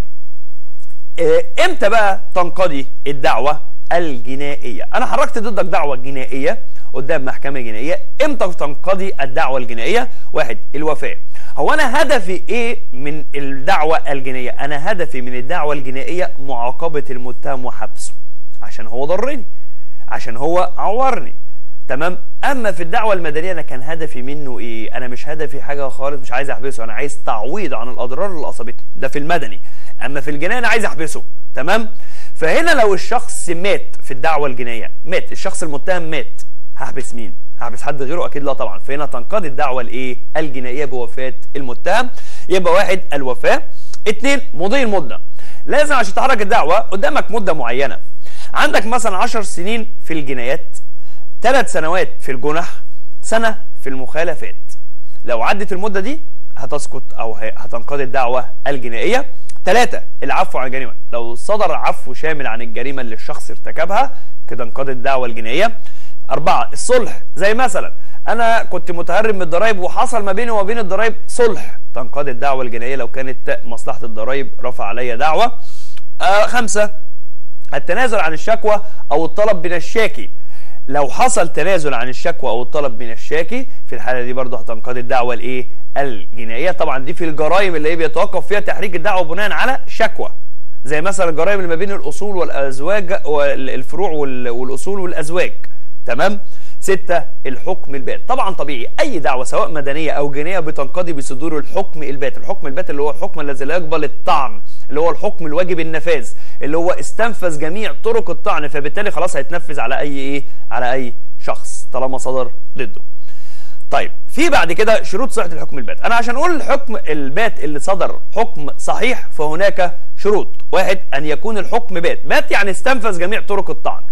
امتى بقى تنقضي الدعوه الجنائيه انا حركت ضدك دعوه جنائيه قدام محكمه جنائيه امتى تنقضي الدعوه الجنائيه واحد الوفاه هو انا هدفي ايه من الدعوه الجنائيه انا هدفي من الدعوه الجنائيه معاقبه المتهم وحبسه عشان هو ضرني عشان هو عورني تمام اما في الدعوه المدنيه انا كان هدفي منه ايه انا مش هدفي حاجه خالص مش عايز احبسه انا عايز تعويض عن الاضرار اللي اصابتني ده في المدني اما في الجنايه انا عايز احبسه تمام فهنا لو الشخص مات في الدعوه الجنائيه مات الشخص المتهم مات هحبس مين هحبس حد غيره اكيد لا طبعا فهنا تنقضي الدعوه الايه الجنائيه بوفاه المتهم يبقى واحد الوفاه اثنين مضي المده لازم عشان تحرك الدعوه قدامك مده معينه عندك مثلا 10 سنين في الجنايات ثلاث سنوات في الجنح سنه في المخالفات لو عدت المده دي هتسقط او هتنقضي الدعوه الجنائيه ثلاثة العفو عن الجريمة لو صدر عفو شامل عن الجريمة اللي الشخص ارتكبها كده انقضت الدعوة الجنائية أربعة الصلح زي مثلا أنا كنت متهرب من الضرايب وحصل ما بيني وما بين الضرايب صلح تنقضي الدعوة الجنائية لو كانت مصلحة الضرايب رفع عليا دعوة آه خمسة التنازل عن الشكوى أو الطلب من الشاكي لو حصل تنازل عن الشكوى او الطلب من الشاكي في الحاله دي برضه هتنقضي الدعوه الايه الجنائيه طبعا دي في الجرائم اللي هي بيتوقف فيها تحريك الدعوه بناء على شكوى زي مثلا الجرائم اللي ما بين الاصول والازواج والفروع والاصول والازواج تمام ستة الحكم البات طبعا طبيعي اي دعوه سواء مدنيه او جنائيه بتنقضي بصدور الحكم البات الحكم البات اللي هو الحكم الذي لا يقبل الطعن اللي هو الحكم الواجب النفاذ اللي هو استنفذ جميع طرق الطعن فبالتالي خلاص هيتنفذ على اي ايه على اي شخص طالما صدر ضده طيب في بعد كده شروط صحه الحكم البات انا عشان اقول الحكم البات اللي صدر حكم صحيح فهناك شروط واحد ان يكون الحكم بات بات يعني استنفذ جميع طرق الطعن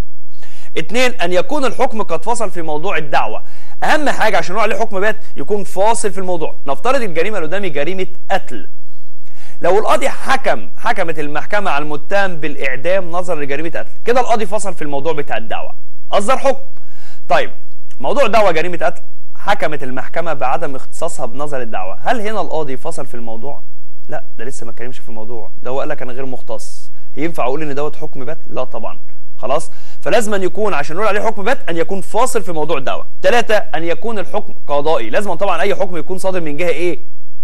اثنين ان يكون الحكم قد فصل في موضوع الدعوه اهم حاجه عشان نقول عليه حكم بات يكون فاصل في الموضوع نفترض الجريمه اللي قدامي جريمه قتل لو القاضي حكم حكمت المحكمه على المتهم بالاعدام نظرا لجريمه قتل كده القاضي فصل في الموضوع بتاع الدعوه اصدر حكم طيب موضوع دعوه جريمه قتل حكمت المحكمه بعدم اختصاصها بنظر الدعوه هل هنا القاضي فصل في الموضوع لا ده لسه ما اتكلمش في الموضوع ده هو قال لك انا غير مختص ينفع اقول ان دوت حكم بات لا طبعا خلاص فلازم أن يكون عشان نقول عليه حكم بات ان يكون فاصل في موضوع الدعوه ثلاثة ان يكون الحكم قضائي لازم طبعا اي حكم يكون صادر من جهه ايه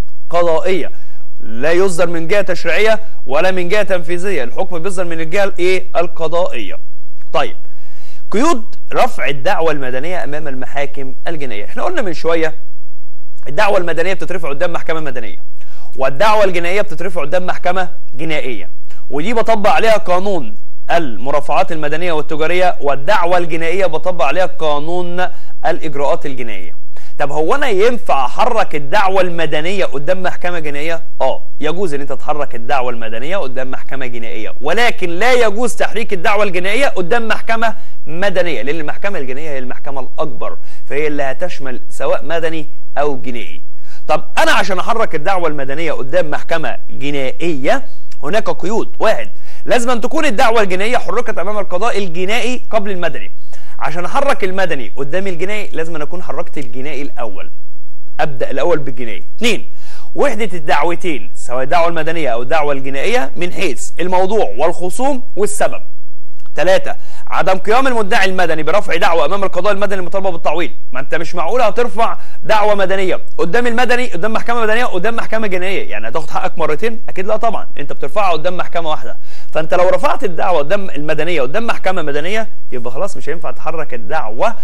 قضائيه لا يصدر من جهه تشريعيه ولا من جهه تنفيذيه الحكم بيصدر من الجهه الايه القضائيه طيب قيود رفع الدعوه المدنيه امام المحاكم الجنائيه احنا قلنا من شويه الدعوه المدنيه بتترفع قدام محكمه مدنيه والدعوه الجنائيه بتترفع قدام محكمه جنائيه ودي بطبق عليها قانون المرافعات المدنيه والتجاريه والدعوه الجنائيه بطبق عليها قانون الاجراءات الجنائيه طب هو انا ينفع احرك الدعوه المدنيه قدام محكمه جنائيه اه يجوز ان انت تحرك الدعوه المدنيه قدام محكمه جنائيه ولكن لا يجوز تحريك الدعوه الجنائيه قدام محكمه مدنيه لان المحكمه الجنائيه هي المحكمه الاكبر فهي اللي هتشمل سواء مدني او جنائي طب انا عشان احرك الدعوه المدنيه قدام محكمه جنائيه هناك قيود واحد لازم أن تكون الدعوه الجنائيه حركت امام القضاء الجنائي قبل المدني عشان احرك المدني قدام الجنائي لازم أن اكون حركت الجنائي الاول ابدا الاول بالجنائي اثنين وحده الدعوتين سواء الدعوه المدنيه او الدعوه الجنائيه من حيث الموضوع والخصوم والسبب ثلاثة عدم قيام المدعي المدني برفع دعوى امام القضاء المدني المطالبه بالتعويض ما انت مش معقول هترفع دعوى مدنيه قدام المدني قدام محكمه مدنيه قدام محكمه جنائيه يعني هتاخد حقك مرتين اكيد لا طبعا انت بترفعها قدام محكمه واحده فانت لو رفعت الدعوه قدام المدنيه قدام محكمه مدنيه يبقى خلاص مش هينفع تحرك الدعوه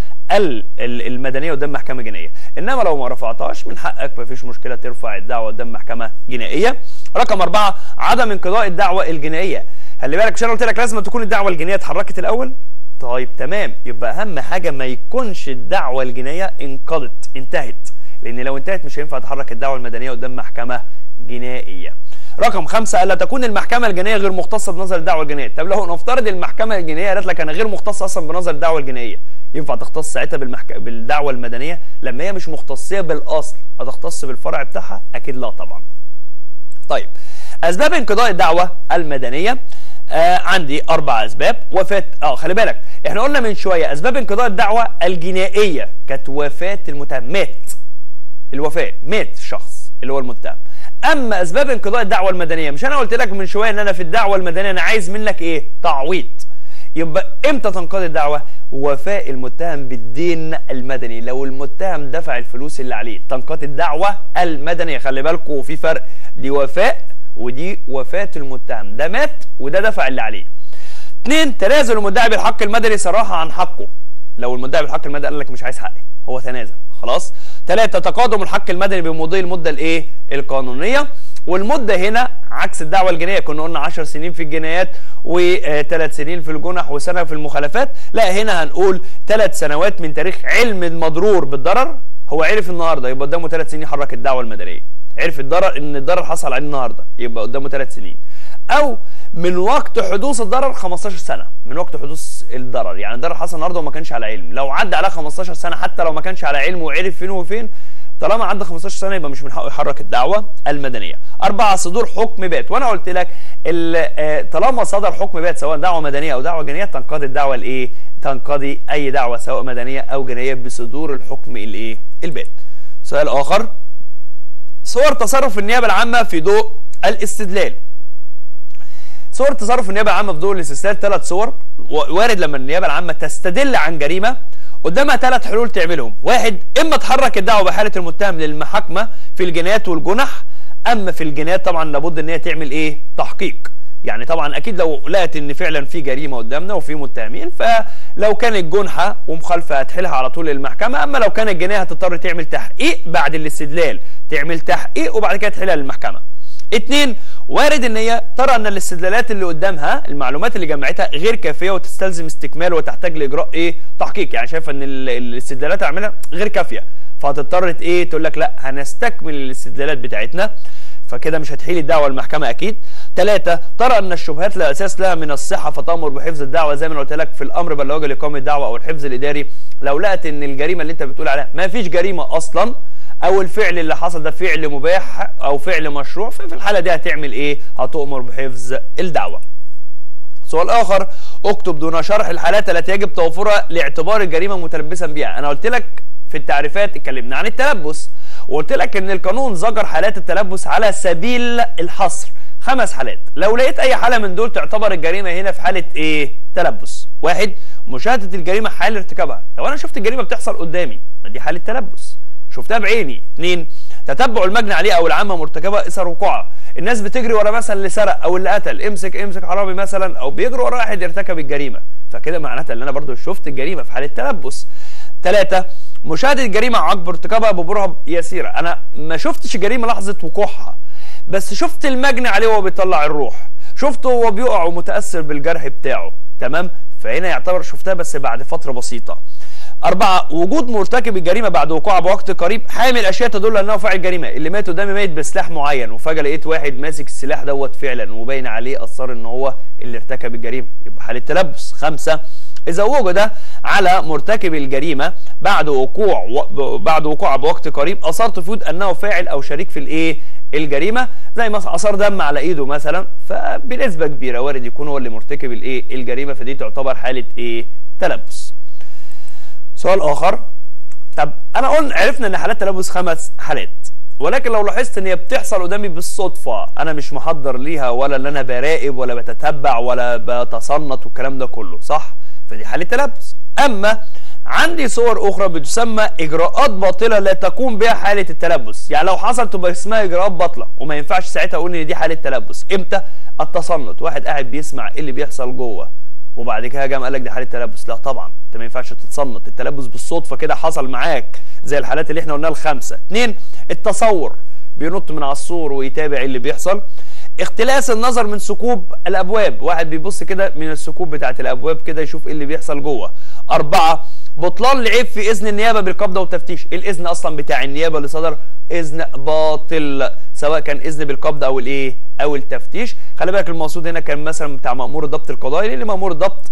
المدنيه قدام محكمه جنائيه انما لو ما رفعتهاش من حقك مفيش مشكله ترفع الدعوه قدام محكمه جنائيه رقم أربعة عدم انقضاء الدعوه الجنائيه خلي بالك مش انا قلت لك لازم تكون الدعوه الجنائيه اتحركت الاول طيب تمام يبقى اهم حاجه ما يكونش الدعوه الجنائيه انقضت انتهت لان لو انتهت مش هينفع تحرك الدعوه المدنيه قدام محكمه جنائيه رقم خمسة ألا تكون المحكمة الجنائية غير مختصة بنظر الدعوة الجنائية طب لو نفترض المحكمة الجنائية قالت لك أنا غير مختصة أصلا بنظر الدعوة الجنائية ينفع تختص ساعتها بالمحك... بالدعوة المدنية لما هي مش مختصية بالأصل هتختص بالفرع بتاعها أكيد لا طبعا طيب أسباب انقضاء الدعوة المدنية آه عندي اربع اسباب وفاه اه خلي بالك احنا قلنا من شويه اسباب انقضاء الدعوه الجنائيه كانت وفاه المتهم مات الوفاه مات الشخص اللي هو المتهم اما اسباب انقضاء الدعوه المدنيه مش انا قلت لك من شويه ان انا في الدعوه المدنيه انا عايز منك ايه تعويض يبقى امتى تنقضي الدعوه وفاء المتهم بالدين المدني لو المتهم دفع الفلوس اللي عليه تنقضي الدعوه المدنيه خلي بالكم في فرق دي وفاء ودي وفاة المتهم ده مات وده دفع اللي عليه اثنين تنازل المدعي بالحق المدني صراحة عن حقه لو المدعي بالحق المدني قال لك مش عايز حقي هو تنازل خلاص ثلاثة تقادم الحق المدني بمضي المدة الايه القانونية والمدة هنا عكس الدعوة الجنائية كنا قلنا 10 سنين في الجنايات وثلاث سنين في الجنح وسنة في المخالفات لا هنا هنقول ثلاث سنوات من تاريخ علم المضرور بالضرر هو عرف النهارده يبقى قدامه ثلاث سنين يحرك الدعوة المدنية عرف الضرر ان الضرر حصل عليه النهارده يبقى قدامه ثلاث سنين او من وقت حدوث الضرر 15 سنه من وقت حدوث الضرر يعني الضرر حصل النهارده وما كانش على علم لو عدى عليه 15 سنه حتى لو ما كانش على علم وعرف فين وفين طالما عدى 15 سنه يبقى مش من حقه يحرك الدعوه المدنيه أربعة صدور حكم بات وانا قلت لك طالما صدر حكم بات سواء دعوه مدنيه او دعوه جنائيه تنقضي الدعوه الايه تنقضي اي دعوه سواء مدنيه او جنائيه بصدور الحكم الايه البات سؤال اخر صور تصرف النيابه العامه في ضوء الاستدلال صور تصرف النيابه العامه في ضوء الاستدلال ثلاث صور وارد لما النيابه العامه تستدل عن جريمه قدامها ثلاث حلول تعملهم واحد اما تحرك الدعوه بحاله المتهم للمحاكمه في الجنايات والجنح اما في الجنايات طبعا لابد ان هي تعمل ايه تحقيق يعني طبعا اكيد لو لقت ان فعلا في جريمه قدامنا وفي متهمين فلو كانت جنحه ومخالفه هتحيلها على طول للمحكمه اما لو كانت جنايه هتضطر تعمل تحقيق بعد الاستدلال تعمل تحقيق وبعد كده تحيلها للمحكمه اتنين وارد ان هي ترى ان الاستدلالات اللي قدامها المعلومات اللي جمعتها غير كافيه وتستلزم استكمال وتحتاج لاجراء ايه تحقيق يعني شايفه ان الاستدلالات اللي عاملها غير كافيه فهتضطر ايه تقول لك لا هنستكمل الاستدلالات بتاعتنا فكده مش هتحيل الدعوه المحكمه اكيد ثلاثة ترى ان الشبهات لا اساس لها من الصحه فتامر بحفظ الدعوه زي ما انا قلت لك في الامر بلوجه لاقامه الدعوه او الحفظ الاداري لو لقت ان الجريمه اللي انت بتقول عليها ما فيش جريمه اصلا او الفعل اللي حصل ده فعل مباح او فعل مشروع ففي الحاله دي هتعمل ايه هتؤمر بحفظ الدعوه سؤال اخر اكتب دون شرح الحالات التي يجب توفرها لاعتبار الجريمه متلبسا بها انا قلت لك في التعريفات اتكلمنا عن التلبس وقلت لك ان القانون ذكر حالات التلبس على سبيل الحصر خمس حالات لو لقيت اي حاله من دول تعتبر الجريمه هنا في حاله ايه تلبس واحد مشاهده الجريمه حال ارتكابها لو انا شفت الجريمه بتحصل قدامي ما دي حاله تلبس شفتها بعيني اثنين تتبع المجني عليه او العامه مرتكبه اثر وقوعها الناس بتجري ورا مثلا اللي سرق او اللي قتل امسك امسك حرامي مثلا او بيجري ورا واحد ارتكب الجريمه فكده معناتها ان انا برضو شفت الجريمه في حاله تلبس ثلاثة مشاهدة الجريمة عقب ارتكابها ببرهة يسيرة أنا ما شفتش الجريمة لحظة وقوعها بس شفت المجني عليه وهو بيطلع الروح شفته وهو بيقع ومتأثر بالجرح بتاعه تمام فهنا يعتبر شفتها بس بعد فترة بسيطة أربعة وجود مرتكب الجريمة بعد وقوعها بوقت قريب حامل أشياء تدل أنه فاعل جريمة اللي مات قدامي ميت بسلاح معين وفجأة لقيت واحد ماسك السلاح دوت فعلا وباين عليه أثار إن هو اللي ارتكب الجريمة يبقى حالة تلبس خمسة إذا وجد على مرتكب الجريمة بعد وقوع و... بعد وقوعها بوقت قريب آثار تفيد أنه فاعل أو شريك في الإيه؟ الجريمة زي مثلا آثار دم على إيده مثلا فبنسبة كبيرة وارد يكون هو اللي مرتكب الإيه؟ الجريمة فدي تعتبر حالة إيه؟ تلبس. سؤال آخر طب أنا قلنا عرفنا إن حالات تلبس خمس حالات ولكن لو لاحظت ان هي بتحصل قدامي بالصدفه انا مش محضر ليها ولا ان انا براقب ولا بتتبع ولا بتصنت والكلام ده كله صح فدي حاله تلبس اما عندي صور اخرى بتسمى اجراءات باطله لا تقوم بها حاله التلبس يعني لو حصل تبقى اسمها اجراءات باطله وما ينفعش ساعتها اقول ان دي حاله تلبس امتى التصنت واحد قاعد بيسمع ايه اللي بيحصل جوه وبعد كده جه قال لك دي حاله تلبس لا طبعا انت ما ينفعش تتصنت التلبس بالصدفه كده حصل معاك زي الحالات اللي احنا قلناها الخمسه اثنين التصور بينط من على السور ويتابع اللي بيحصل اختلاس النظر من ثقوب الابواب واحد بيبص كده من الثقوب بتاعت الابواب كده يشوف ايه اللي بيحصل جوه اربعه بطلان العيب في اذن النيابه بالقبضه والتفتيش الاذن اصلا بتاع النيابه اللي صدر اذن باطل سواء كان اذن بالقبض او الايه او التفتيش خلي بالك المقصود هنا كان مثلا بتاع مامور الضبط القضائي لان مامور الضبط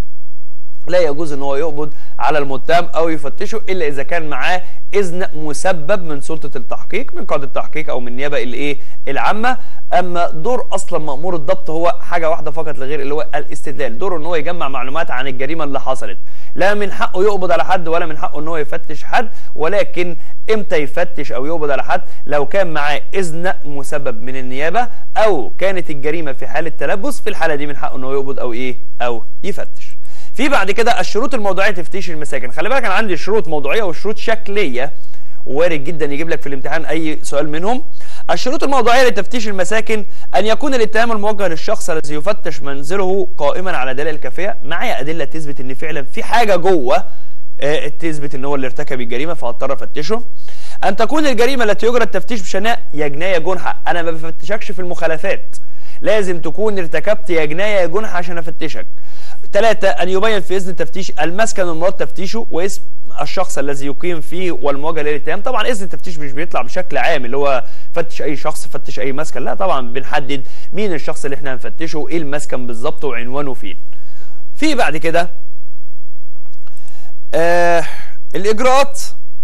لا يجوز ان هو يقبض على المتهم او يفتشه الا اذا كان معاه اذن مسبب من سلطه التحقيق من قاضي التحقيق او من النيابه الايه العامه اما دور اصلا مامور الضبط هو حاجه واحده فقط لغير اللي هو الاستدلال دوره ان هو يجمع معلومات عن الجريمه اللي حصلت لا من حقه يقبض على حد ولا من حقه ان هو يفتش حد ولكن امتى يفتش او يقبض على حد لو كان معاه اذن مسبب من النيابه او كانت الجريمه في حاله تلبس في الحاله دي من حقه ان هو يقبض او ايه او يفتش في بعد كده الشروط الموضوعيه تفتيش المساكن خلي بالك انا عندي شروط موضوعيه وشروط شكليه وارد جدا يجيب لك في الامتحان اي سؤال منهم الشروط الموضوعيه لتفتيش المساكن ان يكون الاتهام الموجه للشخص الذي يفتش منزله قائما على دلائل كافيه معايا ادله تثبت ان فعلا في حاجه جوه آه تثبت ان هو اللي ارتكب الجريمه فهضطر افتشه ان تكون الجريمه التي يجرى التفتيش بشناء يا جنايه جنحه انا ما بفتشكش في المخالفات لازم تكون ارتكبت يا جنايه يا جنحه عشان افتشك ثلاثة أن يبين في إذن التفتيش المسكن المراد تفتيشه واسم الشخص الذي يقيم فيه والمواجهه للاتهام طبعا اذن التفتيش مش بيطلع بشكل عام اللي هو فتش اي شخص فتش اي مسكن لا طبعا بنحدد مين الشخص اللي احنا هنفتشه وايه المسكن بالظبط وعنوانه فين في بعد كده آه الاجراءات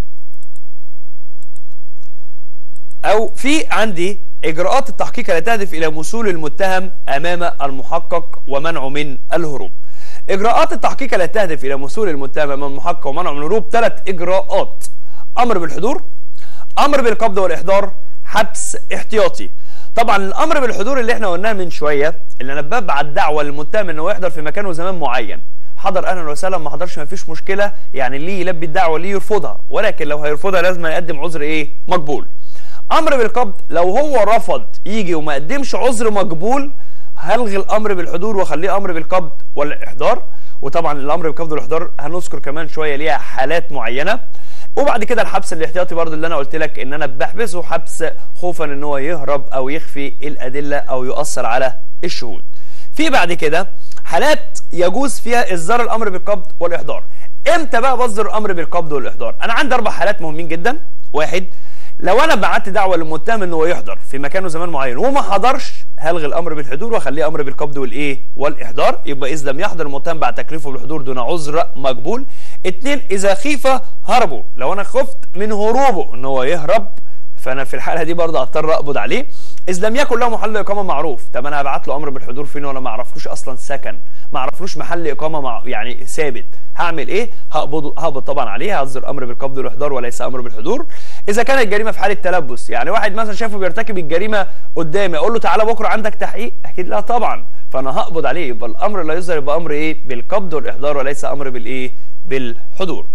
او في عندي اجراءات التحقيق التي تهدف الى وصول المتهم امام المحقق ومنعه من الهروب اجراءات التحقيق التي تهدف الى وصول المتهم امام المحقق ومنعه من الهروب ثلاث اجراءات امر بالحضور امر بالقبض والاحضار حبس احتياطي طبعا الامر بالحضور اللي احنا قلناه من شويه اللي انا ببعت دعوه للمتهم انه يحضر في مكان وزمان معين حضر اهلا وسهلا ما حضرش ما فيش مشكله يعني ليه يلبي الدعوه ليه يرفضها ولكن لو هيرفضها لازم يقدم عذر ايه مقبول امر بالقبض لو هو رفض يجي وما قدمش عذر مقبول هلغي الامر بالحضور واخليه امر بالقبض والاحضار وطبعا الامر بالقبض والاحضار هنذكر كمان شويه ليها حالات معينه وبعد كده الحبس الاحتياطي برضه اللي انا قلت لك ان انا بحبسه حبس خوفا ان هو يهرب او يخفي الادله او يؤثر على الشهود في بعد كده حالات يجوز فيها اصدار الامر بالقبض والاحضار امتى بقى بصدر الامر بالقبض والاحضار انا عندي اربع حالات مهمين جدا واحد لو انا بعت دعوه للمتهم ان هو يحضر في مكان وزمان معين وما حضرش هلغي الامر بالحضور واخليه امر بالقبض والايه والاحضار يبقى اذا لم يحضر المتهم بعد تكليفه بالحضور دون عذر مقبول اتنين اذا خيف هربه لو انا خفت من هروبه ان هو يهرب فانا في الحاله دي برضه هضطر اقبض عليه اذ لم يكن له محل اقامه معروف طب انا هبعت له امر بالحضور فين وانا ما اعرفلوش اصلا سكن ما اعرفلوش محل اقامه مع يعني ثابت هعمل ايه هقبض هقبض طبعا عليه هصدر امر بالقبض والاحضار وليس امر بالحضور اذا كانت الجريمه في حاله تلبس يعني واحد مثلا شافه بيرتكب الجريمه قدامي اقول له تعالى بكره عندك تحقيق اكيد لا طبعا فانا هقبض عليه يبقى الامر اللي يصدر يبقى امر ايه بالقبض والاحضار وليس امر بالايه بالحضور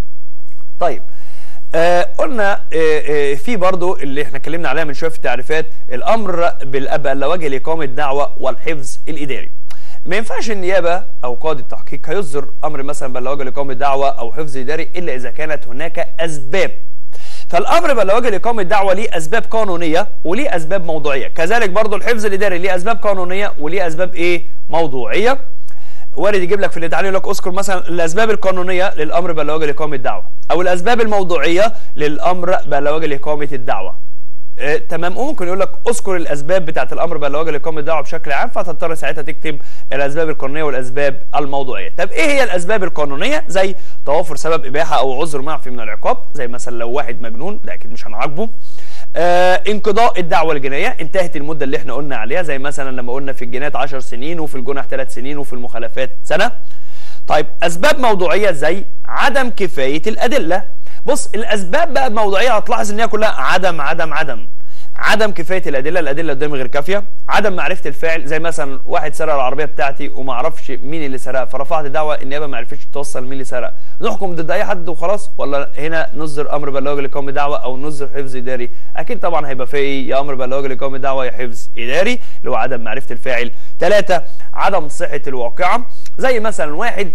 طيب آه قلنا آه آه في برضو اللي احنا اتكلمنا عليها من شويه في التعريفات الامر بالاب على وجه لاقامه دعوه والحفظ الاداري ما ينفعش النيابه او قاضي التحقيق هيصدر امر مثلا بلوجه لاقامه دعوه او حفظ اداري الا اذا كانت هناك اسباب فالامر بلوجه لاقامه دعوه ليه اسباب قانونيه وليه اسباب موضوعيه كذلك برضو الحفظ الاداري ليه اسباب قانونيه وليه اسباب ايه موضوعيه وارد يجيب لك في الامتحان يقول لك اذكر مثلا الاسباب القانونيه للامر بلوجه لاقامه الدعوه او الاسباب الموضوعيه للامر بلوجه لاقامه الدعوه آه تمام وممكن يقول لك اذكر الاسباب بتاعه الامر بلوجه لاقامه الدعوه بشكل عام فتضطر ساعتها تكتب الاسباب القانونيه والاسباب الموضوعيه طب ايه هي الاسباب القانونيه زي توافر سبب اباحه او عذر معفي من العقاب زي مثلا لو واحد مجنون ده اكيد مش هنعاقبه آه انقضاء الدعوه الجنائيه انتهت المده اللي احنا قلنا عليها زي مثلا لما قلنا في الجنايات 10 سنين وفي الجنح 3 سنين وفي المخالفات سنه طيب اسباب موضوعيه زي عدم كفايه الادله بص الاسباب بقى الموضوعيه هتلاحظ ان هي كلها عدم عدم عدم عدم كفايه الادله الادله قدامي غير كافيه عدم معرفه الفاعل زي مثلا واحد سرق العربيه بتاعتي وما اعرفش مين اللي سرقها فرفعت دعوه النيابه ما عرفتش توصل مين اللي سرق نحكم ضد اي حد وخلاص ولا هنا نصدر امر بلاغ لقوم دعوه او نصدر حفظ اداري اكيد طبعا هيبقى في ايه يا امر بلاغ لقوم دعوه يا حفظ اداري اللي هو عدم معرفه الفاعل ثلاثة عدم صحه الواقعه زي مثلا واحد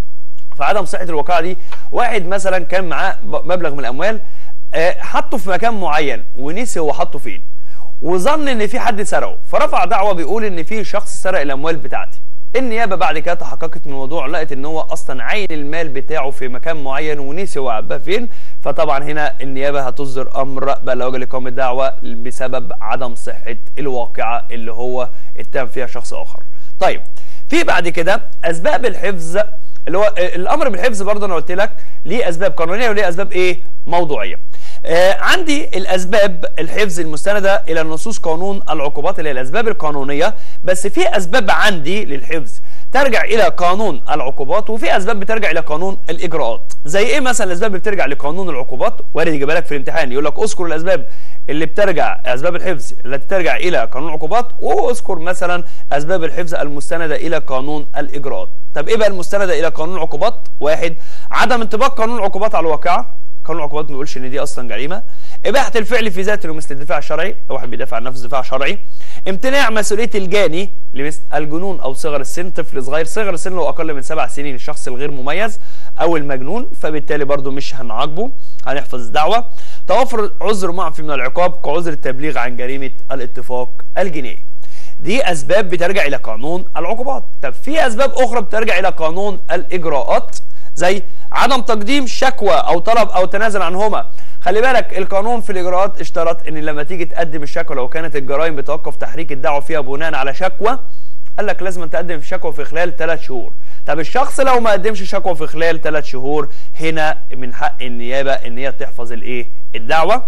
في عدم صحه الواقعه دي واحد مثلا كان معاه مبلغ من الاموال آه، حطه في مكان معين ونسي هو حطه فين وظن ان في حد سرقه فرفع دعوه بيقول ان في شخص سرق الاموال بتاعتي النيابه بعد كده تحققت من الموضوع لقت ان هو اصلا عين المال بتاعه في مكان معين ونسي هو عباه فين فطبعا هنا النيابه هتصدر امر بلاغ لاقامه الدعوه بسبب عدم صحه الواقعه اللي هو اتهم فيها شخص اخر طيب في بعد كده اسباب الحفظ اللي هو الامر بالحفظ برضه انا قلت لك ليه اسباب قانونيه وليه اسباب ايه موضوعيه آه عندي الاسباب الحفظ المستنده الى نصوص قانون العقوبات اللي هي الاسباب القانونيه بس في اسباب عندي للحفظ ترجع الى قانون العقوبات وفي اسباب بترجع الى قانون الاجراءات زي ايه مثلا الاسباب اللي بترجع لقانون العقوبات وارد يجيبها لك في الامتحان يقول لك اذكر الاسباب اللي بترجع اسباب الحفظ التي ترجع الى قانون العقوبات واذكر مثلا اسباب الحفظ المستنده الى قانون الاجراءات طب ايه بقى المستنده الى قانون العقوبات واحد عدم انطباق قانون العقوبات على الواقعه قانون العقوبات ما بيقولش ان دي اصلا جريمه اباحه الفعل في ذاته مثل الدفاع الشرعي لو واحد بيدافع عن نفسه دفاع شرعي امتناع مسؤوليه الجاني لمثل الجنون او صغر السن طفل صغير صغر السن لو اقل من سبع سنين الشخص الغير مميز او المجنون فبالتالي برضو مش هنعاقبه هنحفظ دعوه توفر عذر معفي من العقاب كعذر التبليغ عن جريمه الاتفاق الجنائي دي اسباب بترجع الى قانون العقوبات طب في اسباب اخرى بترجع الى قانون الاجراءات زي عدم تقديم شكوى او طلب او تنازل عنهما خلي بالك القانون في الاجراءات اشترط ان لما تيجي تقدم الشكوى لو كانت الجرائم بتوقف تحريك الدعوه فيها بناء على شكوى قال لك لازم تقدم شكوى في خلال ثلاث شهور طب الشخص لو ما قدمش شكوى في خلال ثلاث شهور هنا من حق النيابه ان هي تحفظ الايه الدعوه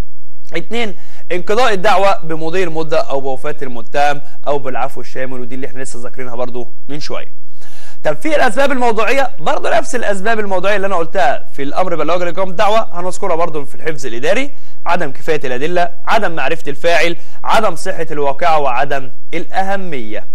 اتنين انقضاء الدعوه بمضي المده او بوفاه المتهم او بالعفو الشامل ودي اللي احنا لسه ذاكرينها برضو من شويه طب في الاسباب الموضوعيه برضه نفس الاسباب الموضوعيه اللي انا قلتها في الامر بلاغ لاقامه الدعوه هنذكرها برضه في الحفظ الاداري عدم كفايه الادله عدم معرفه الفاعل عدم صحه الواقعه وعدم الاهميه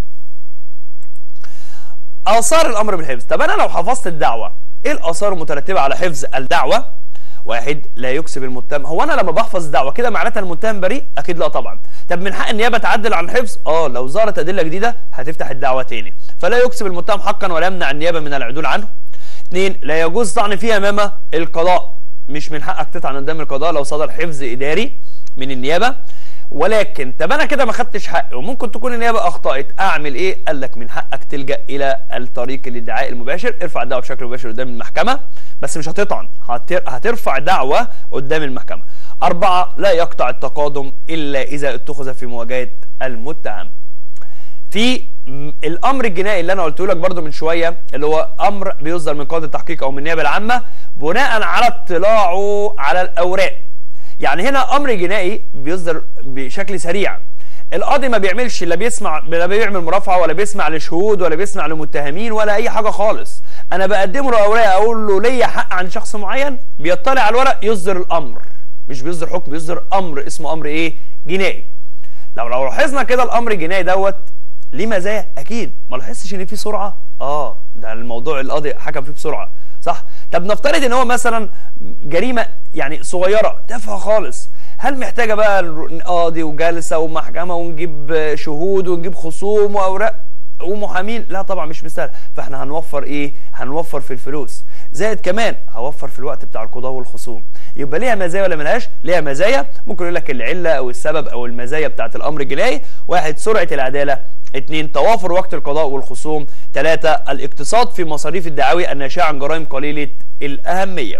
اثار الامر بالحفظ طب انا لو حفظت الدعوه ايه الاثار المترتبه على حفظ الدعوه واحد لا يكسب المتهم هو انا لما بحفظ دعوه كده معناتها المتهم بريء اكيد لا طبعا طب من حق النيابه تعدل عن الحفظ اه لو ظهرت ادله جديده هتفتح الدعوه تاني فلا يكسب المتهم حقا ولا يمنع النيابه من العدول عنه اثنين لا يجوز طعن فيه امام القضاء مش من حقك تطعن قدام القضاء لو صدر حفظ اداري من النيابه ولكن طب انا كده ما خدتش حقي وممكن تكون النيابه اخطات اعمل ايه قال لك من حقك تلجا الى الطريق الادعاء المباشر ارفع الدعوه بشكل مباشر قدام المحكمه بس مش هتطعن هتر... هترفع دعوه قدام المحكمه أربعة لا يقطع التقادم إلا إذا اتخذ في مواجهة المتهم في الامر الجنائي اللي انا قلته لك برده من شويه اللي هو امر بيصدر من قاضي التحقيق او من النيابه العامه بناء على اطلاعه على الاوراق يعني هنا امر جنائي بيصدر بشكل سريع القاضي ما بيعملش لا بيسمع لا بيعمل مرافعه ولا بيسمع لشهود ولا بيسمع لمتهمين ولا اي حاجه خالص انا بقدم له اوراق اقول له ليا حق عن شخص معين بيطلع على الورق يصدر الامر مش بيصدر حكم بيصدر امر اسمه امر ايه جنائي لو لو لاحظنا كده الامر الجنائي دوت ليه مزايا اكيد ما لاحظتش ان في سرعه اه ده الموضوع القاضي حكم فيه بسرعه صح طب نفترض ان هو مثلا جريمه يعني صغيره تافهه خالص هل محتاجه بقى قاضي وجلسه ومحكمه ونجيب شهود ونجيب خصوم واوراق ومحامين لا طبعا مش مستاهل فاحنا هنوفر ايه هنوفر في الفلوس زائد كمان هوفر في الوقت بتاع القضاء والخصوم يبقى ليها مزايا ولا ملهاش ليها مزايا ممكن يقول لك العله او السبب او المزايا بتاعه الامر الجنائي واحد سرعه العداله اثنين توافر وقت القضاء والخصوم ثلاثة الاقتصاد في مصاريف الدعاوي الناشئة عن جرائم قليلة الأهمية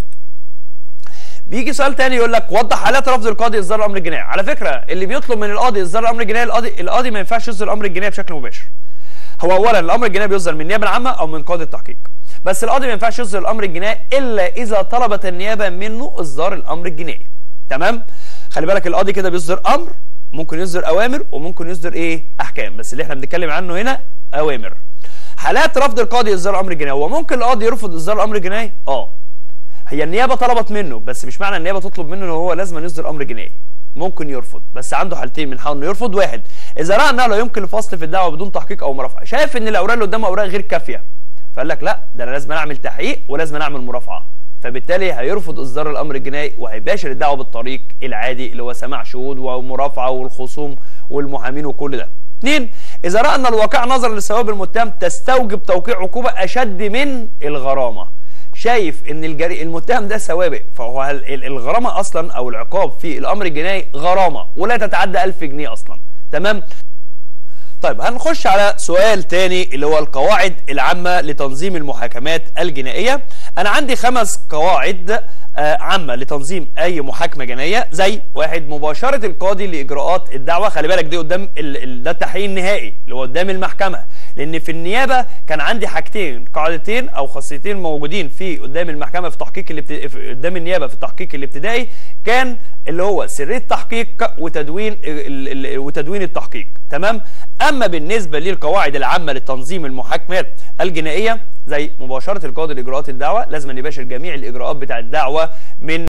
بيجي سؤال تاني يقول لك وضح حالات رفض القاضي اصدار الامر الجنائي على فكره اللي بيطلب من القاضي اصدار الامر الجنائي القاضي القاضي ما ينفعش يصدر الامر الجنائي بشكل مباشر هو اولا الامر الجنائي بيصدر من النيابه العامه او من قاضي التحقيق بس القاضي ما ينفعش يصدر الامر الجنائي الا اذا طلبت النيابه منه اصدار الامر الجنائي تمام خلي بالك القاضي كده بيصدر امر ممكن يصدر اوامر وممكن يصدر ايه احكام بس اللي احنا بنتكلم عنه هنا اوامر حالات رفض القاضي اصدار الامر الجنائي هو ممكن القاضي يرفض اصدار الامر الجنائي اه هي النيابه طلبت منه بس مش معنى النيابه تطلب منه ان هو لازم يصدر امر جنائي ممكن يرفض بس عنده حالتين من حقه انه يرفض واحد اذا راى انها لا يمكن الفصل في الدعوه بدون تحقيق او مرافعه شايف ان الاوراق اللي قدامه اوراق غير كافيه فقال لك لا ده انا لازم اعمل تحقيق ولازم اعمل مرافعه فبالتالي هيرفض اصدار الامر الجنائي وهيباشر الدعوه بالطريق العادي اللي هو سماع شهود ومرافعه والخصوم والمحامين وكل ده اثنين اذا راى ان الواقع نظرا للثواب المتهم تستوجب توقيع عقوبه اشد من الغرامه شايف ان الجري المتهم ده سوابق فهو الغرامه اصلا او العقاب في الامر الجنائي غرامه ولا تتعدى 1000 جنيه اصلا تمام طيب هنخش على سؤال تاني اللي هو القواعد العامة لتنظيم المحاكمات الجنائية أنا عندي خمس قواعد آه عامة لتنظيم أي محاكمة جنائية زي واحد مباشرة القاضي لإجراءات الدعوة خلي بالك دي قدام ده التحقيق النهائي اللي هو قدام المحكمة لأن في النيابة كان عندي حاجتين قاعدتين أو خاصيتين موجودين في قدام المحكمة في تحقيق الابت... قدام النيابة في التحقيق الابتدائي كان اللي هو سرية التحقيق وتدوين ال... ال... وتدوين التحقيق تمام اما بالنسبه للقواعد العامه لتنظيم المحاكمات الجنائيه زي مباشره القاضي لاجراءات الدعوه لازم يباشر جميع الاجراءات بتاع الدعوه من